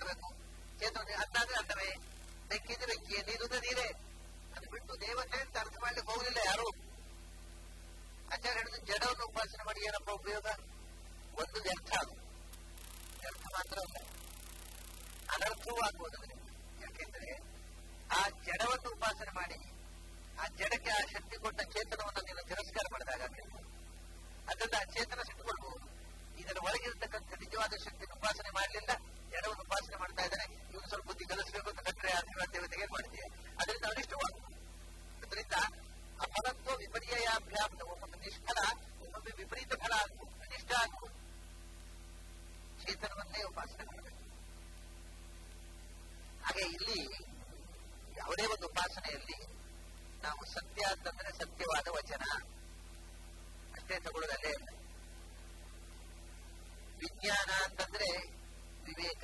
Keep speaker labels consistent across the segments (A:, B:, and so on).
A: ಮಾಡಬೇಕು ಚೇತನ ಅದಾದ್ರೆ ಅನ್ನವೇ ಬೆಕ್ಕಿದ್ರೆ ಬೆಂಕಿಯೇ ನೀರುದ ನೀರೇ ಅದು ಬಿಟ್ಟು ದೇವತೆ ಅಂತ ಅರ್ಥ ಮಾಡ್ಲಿಕ್ಕೆ ಹೋಗಲಿಲ್ಲ ಯಾರು ಆಚಾರ್ಯ ಹೇಳಿದ್ರು ಜಡವನ್ನು ಉಪಾಸನೆ ಮಾಡಿ ಏನಪ್ಪ ಉಪಯೋಗ ಒಂದು ವ್ಯರ್ಥ ಅದು ವ್ಯರ್ಥ ಮಾತ್ರ ಅಲ್ಲ ಅನರ್ಥವೂ ಆಗ್ಬೋದು ಅದರಿಂದ ಯಾಕೆಂದ್ರೆ ಆ ಜಡವನ್ನು ಉಪಾಸನೆ ಮಾಡಿ ಆ ಜಡಕ್ಕೆ ಆ ಶಕ್ತಿ ಕೊಟ್ಟ ಚೇತನವನ್ನು ನೀನು ತಿರಸ್ಕಾರ ಮಾಡಿದಾಗ ನೀವು ಅದರಿಂದ ಆ ಚೇತನ ಸಿಟ್ಟುಕೊಳ್ಬಹುದು ಇದರ ಒಳಗಿರತಕ್ಕಂಥ ನಿಜವಾದ ಶಕ್ತಿಯನ್ನು ಉಪಾಸನೆ ಮಾಡಲಿಲ್ಲ ಜಡವನ್ನು ಉಪಾಸನೆ ಮಾಡ್ತಾ ಇದ್ದಾನೆ ಇವನು ಸ್ವಲ್ಪ ಬುದ್ಧಿ ಕಲಿಸಬೇಕು ಅಂತ ಕಟ್ಟರೆ ಆಶೀರ್ವಾದ ದೇವತೆಗೆ ಏನ್ ಮಾಡ್ತೀಯ ಅದರಿಂದ ಅನಿಷ್ಟವಾಗುವುದು ಅದರಿಂದ ಅಫಲತ್ವ ವಿಪರ್ಯಾಭ್ಯಾಸ ಒಮ್ಮೊಮ್ಮೆ ನಿಷ್ಫಲ ಒಮ್ಮೊಮ್ಮೆ ವಿಪರೀತ ಫಲ ಆಗ್ಬೋದು ಅನಿಷ್ಟ ಆಗ್ಬೋದು ಚೇತನವನ್ನೇ ಉಪಾಸನೆ ಮಾಡಬೇಕು ಹಾಗೆ ಇಲ್ಲಿ ಯಾವುದೇ ಒಂದು ಉಪಾಸನೆಯಲ್ಲಿ ನಾವು ಸತ್ಯ ಅಂತಂದ್ರೆ ಸತ್ಯವಾದ ವಚನ ಅಷ್ಟೇ ತಗೊಳ್ಳೋದಲ್ಲೇ ಇಲ್ಲ ವಿಜ್ಞಾನ ಅಂತಂದ್ರೆ ವಿವೇಕ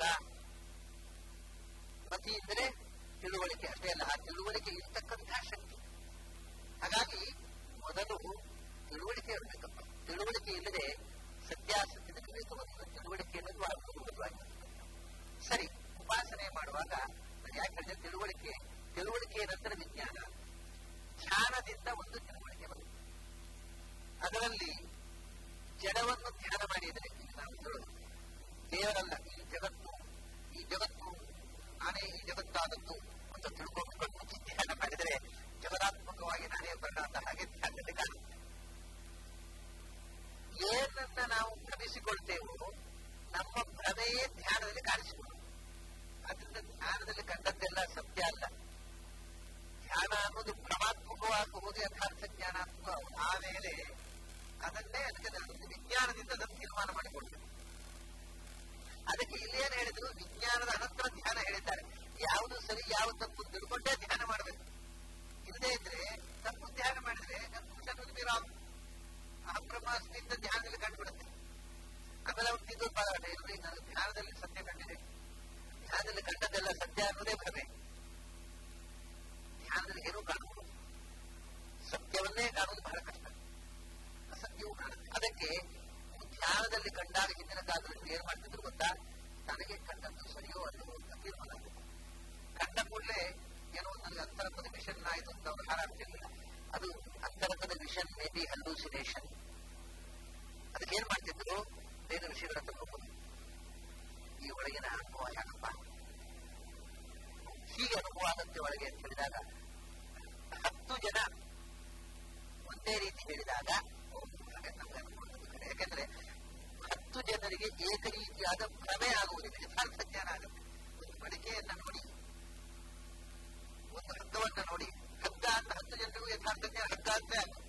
A: ಮತಿ ಅಂದ್ರೆ ತಿಳುವಳಿಕೆ ಅಷ್ಟೇ ಅಲ್ಲ ಆ ತಿಳುವಳಿಕೆ ಇರ್ತಕ್ಕಂತಹ ಶಕ್ತಿ ಹಾಗಾಗಿ ಮೊದಲು ತಿಳುವಳಿಕೆ ಇರಬೇಕಪ್ಪ ತಿಳುವಳಿಕೆ ಇಲ್ಲದೆ ಸತ್ಯಾಸತ್ಯದ ವಿವೇಕವನ್ನು ತಿಳುವಳಿಕೆ ಅನ್ನೋದು ಮೂಲಭೂತವಾಗಿ ಸರಿ ಉಪಾಸನೆ ಮಾಡುವಾಗ ನಾನು ಯಾಕೆ ಹೇಳಿದೆ ತಿಳುವಳಿಕೆ ತಿಳುವಳಿಕೆಯ ನಂತರ ವಿಜ್ಞಾನ ಧ್ಯಾನದಿಂದ ಒಂದು ತಿಳುವಳಿಕೆ ಬರುತ್ತೆ ಅದರಲ್ಲಿ ಜಡವನ್ನು ಧ್ಯಾನ ಮಾಡಿದರೆ ನಾವು ಹೇಳೋದು ದೇವರಲ್ಲ ಈ ಜಗತ್ತು ಈ ಜಗತ್ತು ನಾನೇ ಈ ಜಗತ್ತಾದದ್ದು ಅಂತ ತಿಳ್ಕೊಂಡು ಧ್ಯಾನ ಮಾಡಿದರೆ ಜಗದಾತ್ಮಕವಾಗಿ ನಾನೇ ಬರಣ ಅಂತ ಹಾಗೆ ಧ್ಯಾನದಲ್ಲಿ ಕಾಣುತ್ತೆ ಏನನ್ನ ನಾವು ಭ್ರಮಿಸಿಕೊಳ್ತೇವೋ ನಮ್ಮ ಭ್ರಮೆಯೇ ಧ್ಯಾನದಲ್ಲಿ ಕಾಣಿಸಿಕೊಳ್ಳುತ್ತೆ ಅದರಿಂದ ಧ್ಯಾನದಲ್ಲಿ ಕಂಡದ್ದೆಲ್ಲ ಸತ್ಯ ಅಲ್ಲ ಧ್ಯಾನ ಅನ್ನೋದು ಭ್ರಮಾತ್ಮಕವಾಗುವುದು ಯಥಾರ್ಥ ಜ್ಞಾನಾತ್ಮಕ ಆಮೇಲೆ ಅದನ್ನೇ ಅದಕ್ಕೆ ನಾನು ವಿಜ್ಞಾನದಿಂದ ಅದನ್ನು ತೀರ್ಮಾನ ಮಾಡಿಕೊಳ್ಳಬೇಕು ಅದಕ್ಕೆ ಇಲ್ಲಿ ಏನ್ ಹೇಳಿದ್ರು ವಿಜ್ಞಾನದ ಅನಂತರ ಧ್ಯಾನ ಹೇಳಿದ್ದಾರೆ ಯಾವುದು ಸರಿ ಯಾವ ತಪ್ಪು ತಿಳ್ಕೊಂಡೇ ಧ್ಯಾನ ಮಾಡಬೇಕು ಇಲ್ಲದೇ ಇದ್ರೆ ತಪ್ಪು ಧ್ಯಾನ ಮಾಡಿದ್ರೆ ಕನ್ಫ್ಯೂಷನ್ ವಿಲ್ ಅಹಂ ಬ್ರಹ್ಮಾಸ್ಮಿ ಅಂತ ಧ್ಯಾನದಲ್ಲಿ ಕಂಡುಬಿಡುತ್ತೆ ಆಮೇಲೆ ಅವ್ನು ತಿದ್ದು ಪಾರಾಟ ಇಲ್ರಿ ನಾನು ಧ್ಯಾನದಲ್ಲಿ ಸತ್ಯ ಕಂಡಿದೆ ಧ್ಯಾನದಲ್ಲಿ ಕಂಡದ್ದೆಲ್ಲ ಸತ್ಯ ಅನ್ನೋದೇ ಭ್ರಮೆ ಧ್ಯಾನದಲ್ಲಿ ಏನೂ ಕಾಣಬಹುದು ಸತ್ಯವನ್ನೇ ಕಾಣುವುದು ಬಹಳ ಕಷ್ಟ ಅಸತ್ಯವೂ ಕಾಣುತ್ತೆ ಅದಕ್ಕೆ ಧ್ಯಾನದಲ್ಲಿ ಕಂಡಾಗ ಹಿಂದಿನ ಕಾಲದಲ್ಲಿ ಏನ್ ಮಾಡ್ತಿದ್ರು ಗೊತ್ತಾ ನನಗೆ ಕಂಡದ್ದು ಸರಿಯೋ ಅಲ್ಲವೋ ಅಂತ ತೀರ್ಮಾನ ಆಗಬೇಕು ಕಂಡ ಕೂಡಲೇ ಏನೋ ನನಗೆ ಅಂತರಂಗದ ವಿಷನ್ ಆಯ್ತು ಅಂತ ಅವ್ರು ಹಾರಾಡ್ತಿರ್ಲಿಲ್ಲ ಅದು ಅಂತರಂಗದ ವಿಷನ್ ಮೇ ಬಿ ಹಲ್ಯೂಸಿನೇಷನ್ ಅದಕ್ಕೆ ಏನ್ ಮಾಡ್ತಿದ್ರು ಬೇರೆ ವಿಷಯಗಳ ತಗೊಂಡು ಈ ಒಳಗಿನ ಅನುಭವ ಯಾಕಪ್ಪ ಹೀಗೆ ಅನುಭವ ಆಗುತ್ತೆ ಒಳಗೆ ಅಂತ ಹೇಳಿದಾಗ ಹತ್ತು ಜನ ಒಂದೇ ರೀತಿ ಹೇಳಿದಾಗ ಹಾಗೆ ನಮ್ಗೆ ಅನ್ಕೊಂಡದ್ದು ಕಡೆ. ಯಾಕಂದ್ರೆ ಹತ್ತು ಜನರಿಗೆ ಏಕ ರೀತಿಯಾದ ಭ್ರಮೆ ಆಗುವುದಿಲ್ಲ ಯಥಾರ್ಥ ಜ್ಞಾನ ಆಗುತ್ತೆ ಒಂದು ಮಡಿಕೆಯನ್ನ ನೋಡಿ ಒಂದು ಹಗ್ಗವನ್ನ ನೋಡಿ ಹಗ್ಗ ಅಂತ ಹತ್ತು ಜನರಿಗೂ ಯಥಾರ್ಥ ಜ್ಞಾನ ಹಗ್ಗ ಅಂತ ಆಗುತ್ತೆ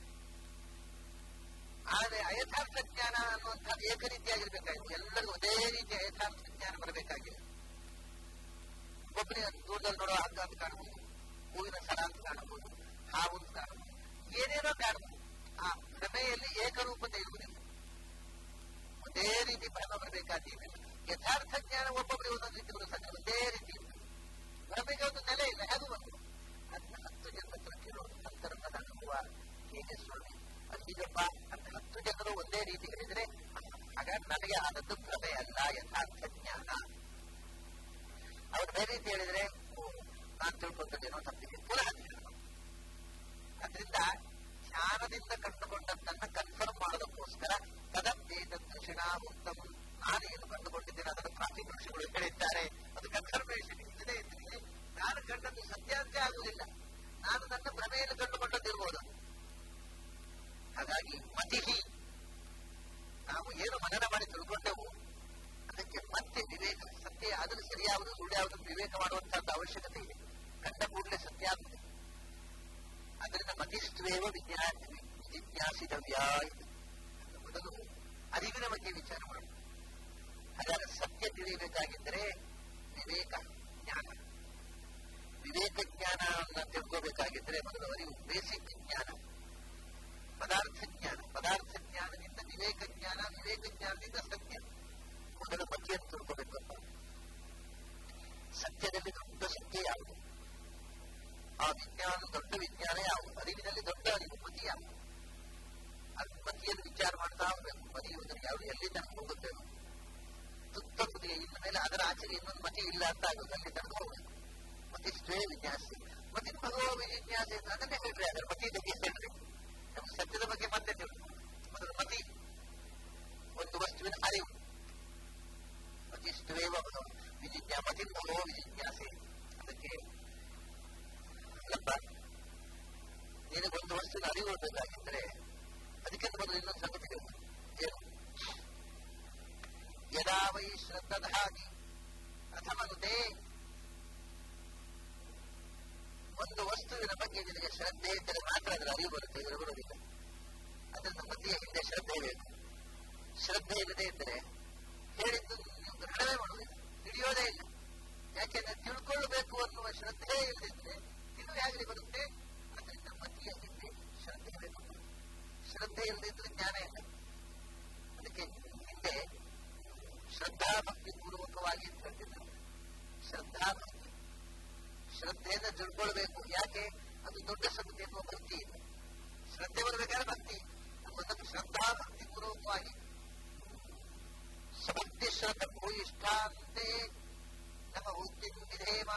A: ಆದರೆ ಅಯಥಾರ್ಥ ಜ್ಞಾನ ಅನ್ನುವಂಥದ್ದು ಏಕ ರೀತಿಯಾಗಿರ್ಬೇಕಾಗಿತ್ತು ಎಲ್ಲರಿಗೂ ಒಂದೇ ರೀತಿಯ ಯಥಾರ್ಥ ಜ್ಞಾನ ಬರಬೇಕಾಗಿದೆ ಒಬ್ಬನಿಗೆ ದೂರದಲ್ಲಿ ನೋಡೋ ಹಗ್ಗ ಅಂತ ಕಾಣಬಹುದು ಹೂವಿನ ಸರ ಅಂತ ಕಾಣಬಹುದು ಹಾವು ಅಂತ ಕಾಣಬಹುದು ಏನೇನೋ ಕಾಣಬಹುದು ಆ ಭ್ರಮೆಯಲ್ಲಿ ಏಕರೂಪತೆ ಇರುವುದಿಲ್ಲ ಒಂದೇ ರೀತಿ ಭ್ರಮ ಬರಬೇಕಾದ್ದೇನಿಲ್ಲ ಯಥಾರ್ಥ ಜ್ಞಾನ ಒಬ್ಬೊಬ್ಬರಿಗೆ ಒಂದೊಂದು ರೀತಿ ಬರೋ ಸಾಧ್ಯ ಒಂದೇ ರೀತಿ ಇರ್ತದೆ ಭ್ರಮೆಗೆ ಒಂದು ನೆಲೆ ಇಲ್ಲ ಹೇಗೂ ಬಂತು ಅದನ್ನ ಹತ್ತು ಜನ ಹತ್ರ ಕೇಳೋದು ಅಂತರಂಗದ ಅನುಭವ ಹೇಗೆ ಸ್ವಾಮಿ ಅದು ಹೀಗಪ್ಪ ಅಂತ ಹತ್ತು ಜನರು ಒಂದೇ ರೀತಿ ಹೇಳಿದ್ರೆ ಹಾಗಾಗಿ ನನಗೆ ಆದದ್ದು ಭ್ರಮೆ ಅಲ್ಲ ಯಥಾರ್ಥ ಜ್ಞಾನ ಅವ್ರು ಬೇರೆ ರೀತಿ ಹೇಳಿದ್ರೆ ಓ ನಾನು ತಿಳ್ಕೊಂಡದ್ದೇನೋ ತಪ್ಪಿದೆ ಪುನಃ ತಿಳ್ಕೊಂಡು ಅದರಿಂದ ಧ್ಯಾನದಿಂದ ಕಂಡುಕೊಂಡದ್ದನ್ನ ಕನ್ಫರ್ಮ್ ಮಾಡೋದಕ್ಕೋಸ್ಕರ ತದಪ್ಪೇತ ದೃಷಿಣ ಉತ್ತಮ ನಾನೇನು ಕಂಡುಕೊಂಡಿದ್ದೇನೆ ಅದನ್ನು ಪ್ರಾಚೀನ ಋಷಿಗಳು ಹೇಳಿದ್ದಾರೆ ಅದು ಕನ್ಫರ್ಮೇಶನ್ ಇಲ್ಲದೆ ಇದ್ರೆ ನಾನು ಕಂಡದ್ದು ಸತ್ಯಾಂತೆ ಆಗುವುದಿಲ್ಲ ನಾನು ನನ್ನ ಭ್ರಮೆಯಲ್ಲಿ ಕಂಡುಕೊಂಡದ್ದಿರ್ಬೋದು ಹಾಗಾಗಿ ಮತಿಹಿ ನಾವು ಏನು ಮನನ ಮಾಡಿ ತಿಳ್ಕೊಂಡೆವು ಅದಕ್ಕೆ ಮತ್ತೆ ವಿವೇಕ ಸತ್ಯ ಆದರೂ ಸರಿಯಾವುದು ಸುಳ್ಳು ಯಾವುದು ವಿವೇಕ ಮಾಡುವಂತಹದ್ದು ಅವಶ್ಯಕತೆ ಇದೆ ಕಂಡ ಕೂಡಲೇ ಸತ್ಯ ಆಗುತ್ತೆ ಅದರಿಂದ ಮತಿಷ್ಠವೇವ ವಿಜ್ಞಾನ ಜಿಜ್ಞಾಸಿದವ್ಯ ಮೊದಲು ಅರಿವಿನ ಬಗ್ಗೆ ವಿಚಾರ ಮಾಡು ಹಾಗಾದ್ರೆ ಸತ್ಯ ತಿಳಿಯಬೇಕಾಗಿದ್ದರೆ ವಿವೇಕ ಜ್ಞಾನ ವಿವೇಕ ಜ್ಞಾನ ತಿಳ್ಕೋಬೇಕಾಗಿದ್ರೆ ಮೊದಲು ಅರಿವು ಬೇಸಿಕ್ ಜ್ಞಾನ ಪದಾರ್ಥ ಜ್ಞಾನ ಪದಾರ್ಥ ಜ್ಞಾನದಿಂದ ವಿವೇಕ ಜ್ಞಾನ ವಿವೇಕ ಜ್ಞಾನದಿಂದ ಸತ್ಯ ಮೊದಲು ಮತಿಯನ್ನು ತಿಳ್ಕೋಬೇಕಪ್ಪ ಸತ್ಯದಲ್ಲಿ ದೊಡ್ಡ ಸತ್ಯ ಯಾವುದು ಆ ವಿಜ್ಞಾನ ದೊಡ್ಡ ವಿಜ್ಞಾನ ಯಾವುದು ಅರಿವಿನಲ್ಲಿ ದೊಡ್ಡ ಅರಿವು ಮತಿ ಯಾವುದು ಅದು ಮತಿಯಲ್ಲಿ ವಿಚಾರ ಮಾಡ್ತಾ ಹೋಗ್ಬೇಕು ಮರೆಯುವುದನ್ನು ಯಾವುದು ಎಲ್ಲಿಂದ ಹೋಗುತ್ತೇನೋ ತುತ್ತ ತುದಿಗೆ ಇನ್ನು ಮೇಲೆ ಅದರ ಆಚೆಗೆ ಇನ್ನೊಂದು ಮತಿ ಇಲ್ಲ ಅಂತ ಆಗುತ್ತೆ ಅಲ್ಲಿ ತನಕ ಹೋಗ್ಬೇಕು ಮತಿಷ್ಠೇ ವಿನ್ಯಾಸ ಮತಿ ಭಗವ ವಿಜಿಜ್ಞಾಸ ಅಂತ ಅದನ್ನೇ ಹೇಳ್ರಿ ಅದರ ಮತಿ ಬಗ್ಗೆ ಹೇಳ್ರಿ ನಮ್ಮ ಸತ್ಯದ ಬಗ್ಗೆ ಮತ್ತೆ ತಿಳಿ ಮೊದಲು ಮತಿ ಒಂದು ವಸ್ತುವಿನ ಅರಿವು ಮತಿಷ್ಠವೇವ ಭಗವ ವಿಜಿಜ್ಞಾ ಮತಿ ಭಗವ ವಿಜಿಜ್ಞಾಸೆ ಅದಕ್ಕೆ ಅಲ್ಲಪ್ಪ ನಿನಗೊಂದು ವಸ್ತುವಿನ ಅರಿವು ಬೇಕಾಗಿದ್ರೆ ಅದಕ್ಕಿಂತ ಮೊದಲು ಇನ್ನೊಂದು ಸಂಗತಿ ಬೇಕು ಏನು ಯದಾ ವೈ ಶ್ರದ್ಧಾಗಿ ಅಥಮನುತೆ ಒಂದು ವಸ್ತುವಿನ ಬಗ್ಗೆ ನಿನಗೆ ಶ್ರದ್ಧೆ ಇದ್ದರೆ ಮಾತ್ರ ಅದರ ಅರಿವು ಬರುತ್ತೆ ಇದರ ಬರುವುದಿಲ್ಲ ಅದರಿಂದ ಮತಿಯ ಹಿಂದೆ ಶ್ರದ್ಧೆ ಬೇಕು ಶ್ರದ್ಧೆ ಇಲ್ಲದೆ ಇದ್ದರೆ ಹೇಳಿದ್ದು ನೀವು ಗ್ರಹಣವೇ ಮಾಡುವುದಿಲ್ಲ ತಿಳಿಯೋದೇ ಇಲ್ಲ ಯಾಕೆಂದ್ರೆ ತಿಳ್ಕೊಳ್ಬೇಕು ಅನ್ನುವ ಶ್ರದ್ಧೆ ಇಲ್ಲದಿದ್ರೆ ತಿಳಿದು ಹೇಗೆ ಬರುತ್ತೆ ಅದರಿಂದ ಮತಿಯ ಹಿಂದೆ ಶ್ರದ್ಧೆ ಬೇಕು ಶ್ರದ್ಧೆ ಇಲ್ಲದಿದ್ರೆ ಜ್ಞಾನ ಇಲ್ಲ ಅದಕ್ಕೆ ಹಿಂದೆ ಶ್ರದ್ಧಾ ಭಕ್ತಿ ಪೂರ್ವಕವಾಗಿ ಅಂತ ಹೇಳ್ತಿದ್ದಾರೆ ಶ್ರದ್ಧಾ ಭಕ್ತಿ ಶ್ರದ್ಧೆಯಿಂದ ತಿಳ್ಕೊಳ್ಬೇಕು ಯಾಕೆ ಅದು ದೊಡ್ಡ ಸಂಗತಿ ಎನ್ನುವ ಭಕ್ತಿ ಇದೆ ಶ್ರದ್ಧೆ ಬರಬೇಕಾದ್ರೆ ಭಕ್ತಿ ಅದಕ್ಕೆ ಶ್ರದ್ಧಾ ಭಕ್ತಿ ಪೂರ್ವಕವಾಗಿ ಸಭಕ್ತಿ ಶ್ರದ್ಧ ಭೂಯಿಷ್ಠಾಂತೆ ನಮ್ಮ ವೃತ್ತಿ ವಿಧೇಮ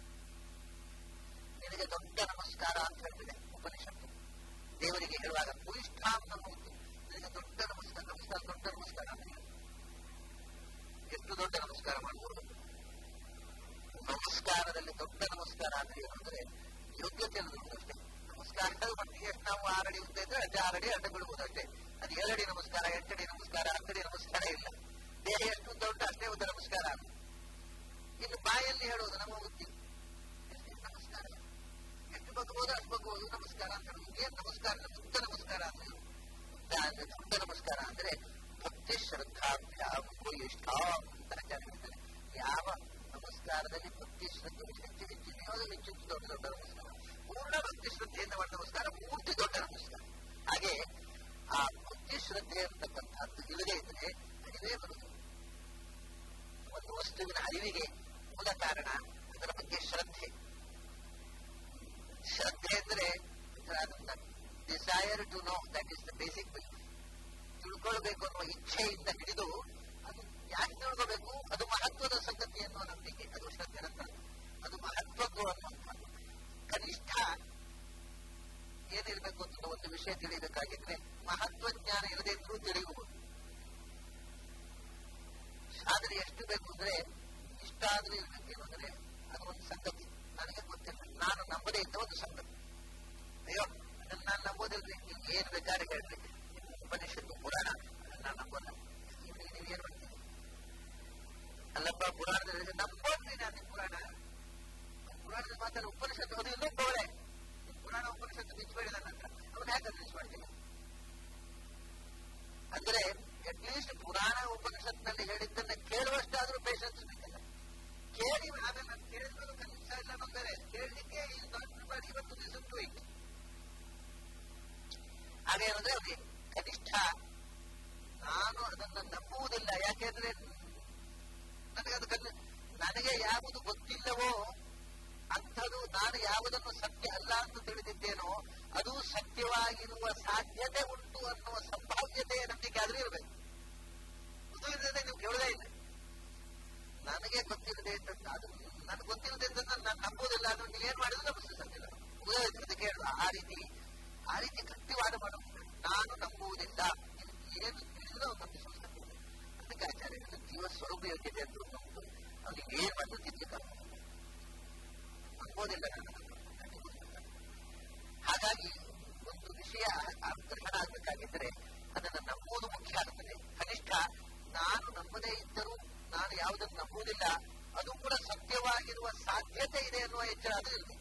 A: ನಿನಗೆ ದೊಡ್ಡ ನಮಸ್ಕಾರ ಅಂತ ಹೇಳ್ತಿದೆ ಉಪನಿಷತ್ತು ದೇವರಿಗೆ ಹೇಳುವಾಗ ಭೂಯಿಷ್ಠಾಂ ನಮ್ಮ ವೃತ್ತಿ ನಿನಗೆ ದೊಡ್ಡ ನಮಸ್ಕಾರ ನಮಸ್ಕಾರ ದೊಡ್ಡ ನಮಸ್ಕಾರ ಅಂತ ಹೇಳಿ ಎಷ್ಟು ದೊಡ್ಡ ನಮಸ್ಕಾರ ಮಾಡಬಹುದು ನಮಸ್ಕಾರದಲ್ಲಿ ದೊಡ್ಡ ನಮಸ್ಕಾರ ಅಂದ್ರೆ ಏನು ಅಂದ್ರೆ ಯೋಗ್ಯತೆ ಅನ್ನೋದು ಅಷ್ಟೇ ನಮಸ್ಕಾರದ ಮಟ್ಟಿಗೆ ಎಷ್ಟು ನಾವು ಆರಡಿ ಉದ್ದ ಇದ್ರೆ ಅಡ್ಡ ಆರಡಿ ಅಡ್ಡ ಬಿಡ್ಬೋದು ಅಷ್ಟೇ ಅದು ಏಳಡಿ ನಮಸ್ಕಾರ ಎಂಟಡಿ ನಮಸ್ಕಾರ ಹತ್ತಡಿ ನಮಸ್ಕಾರ ಇಲ್ಲ ದೇಹ ಎಷ್ಟು ಉದ್ದ ಉಂಟು ಅಷ್ಟೇ ಉದ್ದ ನಮಸ್ಕಾರ ಇನ್ನು ಬಾಯಲ್ಲಿ ಹೇಳುವುದು ನಮ್ಮ ವೃತ್ತಿ ಎಷ್ಟು ನಮಸ್ಕಾರ ಎಷ್ಟು ಬಗ್ಬೋದು ಅಷ್ಟು ಬಗ್ಬೋದು ನಮಸ್ಕಾರ ಅಂತ ಹೇಳುದು ಏನ್ ನಮಸ್ಕಾರ ಉದ್ದ ನಮಸ್ಕಾರ ಅಂದ್ರೆ ಉದ್ದ ಅಂದ್ರೆ ದೊಡ್ಡ ನಮಸ್ಕಾರ ಅಂದ್ರೆ ಭಕ್ತಿ ಶ್ರದ್ಧಾಭ್ಯಾಮ್ ಇಷ್ಟ ಅಂತ ಆಚಾರ್ಯ ಹೇಳ್ತಾರೆ ಯಾವ ನಮಸ್ಕಾರದಲ್ಲಿ ಭಕ್ತಿ ಶ್ರದ್ಧೆ ಹೆಚ್ಚು ಹೆಚ್ಚಿದೆಯೋ ಅದು ಹೆಚ್ಚು ಹೆಚ್ಚು ದೊಡ್ಡ ದೊಡ್ಡ ನಮಸ್ಕಾರ ಪೂರ್ಣ ಭಕ್ತಿ ಶ್ರದ್ಧೆಯಿಂದ ಮಾಡಿದ ನಮಸ್ಕಾರ ಪೂರ್ತಿ ದೊಡ್ಡ ನಮಸ್ಕಾರ ಹಾಗೆ ಆ ಭಕ್ತಿ ಶ್ರದ್ಧೆ ಅಂತಕ್ಕಂಥದ್ದು ಇಲ್ಲದೆ ಇದ್ರೆ ಅರಿವೇ ಬರುವುದು ಒಂದು ವಸ್ತುವಿನ ಅರಿವಿಗೆ ಮೂಲ ಕಾರಣ ಅದರ ಬಗ್ಗೆ ಶ್ರದ್ಧೆ ಶ್ರದ್ಧೆ ಅಂದ್ರೆ desire to know that is the basic ತಿಳ್ಕೊಳ್ಬೇಕು ಅನ್ನುವ ಇಚ್ಛೆಯಿಂದ ಹಿಡಿದು ಅದು ಯಾಕೆ ತಿಳ್ಕೋಬೇಕು ಅದು ಮಹತ್ವದ ಸಂಗತಿ ಅನ್ನುವ ನಂಬಿಕೆ ಅದು ಶ್ರದ್ಧೆ ನಂತರ ಅದು ಮಹತ್ವದ್ದು ಅನ್ನುವಂಥದ್ದು ಕನಿಷ್ಠ ಏನಿರಬೇಕು ಅಂತ ಒಂದು ವಿಷಯ ತಿಳಿಯಬೇಕಾಗಿದ್ರೆ ಮಹತ್ವ ಜ್ಞಾನ ಇರದೇ ಇದ್ರೂ ತಿಳಿಯುವುದು ಆದ್ರೆ ಎಷ್ಟು ಬೇಕು ಅಂದ್ರೆ ಇಷ್ಟ ಆದ್ರೂ ಇರ್ಬೇಕೇನು ಅಂದ್ರೆ ಅದು ಒಂದು ಸಂಗತಿ ನನಗೆ ಗೊತ್ತಿಲ್ಲ ನಾನು ನಂಬದೇ ಇದ್ದ ಒಂದು ಸಂಗತಿ ಅಯ್ಯೋ ಅದನ್ನ ನಾನು ನಂಬೋದಿಲ್ರಿ ನೀವು ಏನ್ ಬೇಕಾದ್ರೆ ಹೇಳ್ರಿ ಉಪನಿಷತ್ತು ಪುರಾಣ ಅದನ್ನ ನಾನು ನಂಬೋಲ್ಲ ನೀವು ಏನ್ ಮಾಡ್ತೀರಿ ಅಲ್ಲಪ್ಪ ಪುರಾಣದಲ್ಲಿ ನಂಬೋದ್ರಿ ನಾನು ಪುರಾಣ ಪುರಾಣದ ಮಾತಾಡ ಉಪನಿಷತ್ತು ಅದು ಇನ್ನೊಬ್ಬವರೇ ಪುರಾಣ ಉಪನಿಷತ್ತು ನಿಂಚಬೇಡಿ ನನ್ನ ಹತ್ರ ಅವನು ಯಾಕೆ ನಿಂಚು ಮಾಡ್ತೀನಿ ಅಂದ್ರೆ ಅಟ್ಲೀಸ್ಟ್ ಪುರಾಣ ಉಪನಿಷತ್ನಲ್ಲಿ ಹೇಳಿದ್ದನ್ನ ಕೇಳುವಷ್ಟಾದ್ರೂ ಪೇಷನ್ಸ್ ಬೇಕಲ್ಲ ಕೇಳಿ ಆಮೇಲೆ ನಾನು ಕೇಳಿದ್ರು ಕನಿಷ್ಠ ಇಲ್ಲ ಬಂದರೆ ಕೇಳಲಿಕ್ಕೆ ಈ ಡಾಕ್ಟರ್ ಇವತ್ತು ಲಿಸನ್ ಟು ಇಟ್ ಹಾಗೇನಂದ್ರೆ ಅವ್ರಿಗೆ ಕನಿಷ್ಠ ನಾನು ಅದನ್ನ ನಂಬುವುದಿಲ್ಲ ಯಾಕೆಂದ್ರೆ ನನಗದು ಕನ್ ನನಗೆ ಯಾವುದು ಗೊತ್ತಿಲ್ಲವೋ ಅಂಥದ್ದು ನಾನು ಯಾವುದನ್ನು ಸತ್ಯ ಅಲ್ಲ ಅಂತ ತಿಳಿದಿದ್ದೇನೋ ಅದು ಸತ್ಯವಾಗಿರುವ ಸಾಧ್ಯತೆ ಉಂಟು ಅನ್ನುವ ಸಂಭಾವ್ಯತೆಯ ನಂಬಿಕೆ ಆದ್ರೂ ಇರಬೇಕು ಗೊತ್ತಿಲ್ಲದೆ ನೀವು ಕೇಳದೇ ಇಲ್ಲ ನನಗೆ ಗೊತ್ತಿಲ್ಲದೆ ಅಂತ ಅದು ನನಗೆ ಗೊತ್ತಿಲ್ಲದೆ ಅಂತ ನಾನು ನಂಬುವುದಿಲ್ಲ ಅಂದ್ರೆ ನೀವು ಏನ್ ಮಾಡಿದ್ರು ನಂಬಿಸಂತಿಲ್ಲ ಉದಾಹರಣೆ ಕೇಳುವ ಆ ರೀತಿ ಆ ರೀತಿ ಗಟ್ಟಿವಾದ ಮಾಡಬಹುದು ನಾನು ನಂಬುವುದಿಲ್ಲ ಏನು ತಿಳಿದ್ರೆ ಅವ್ರು ನಂಬಿಸುವ ಅದಕ್ಕೆ ಆಚಾರ್ಯ ಜೀವ ಸ್ವರೂಪ ಯೋಗ್ಯತೆ ಅಂತ ನಂಬುದು ಅವನಿಗೆ ಏನ್ ಬಂದು ತಿರ್ಲಿಕ್ಕಾಗ ನಂಬೋದಿಲ್ಲ ಹಾಗಾಗಿ ಒಂದು ವಿಷಯ ಗ್ರಹಣ ಆಗಬೇಕಾಗಿದ್ರೆ ಅದನ್ನು ನಂಬುವುದು ಮುಖ್ಯ ಆಗುತ್ತದೆ ಕನಿಷ್ಠ ನಾನು ನಂಬದೇ ಇದ್ದರೂ ನಾನು ಯಾವುದನ್ನು ನಂಬುವುದಿಲ್ಲ ಅದು ಕೂಡ ಸತ್ಯವಾಗಿರುವ ಸಾಧ್ಯತೆ ಇದೆ ಅನ್ನುವ ಎಚ್ಚರ ಅದು ಇರಬೇಕು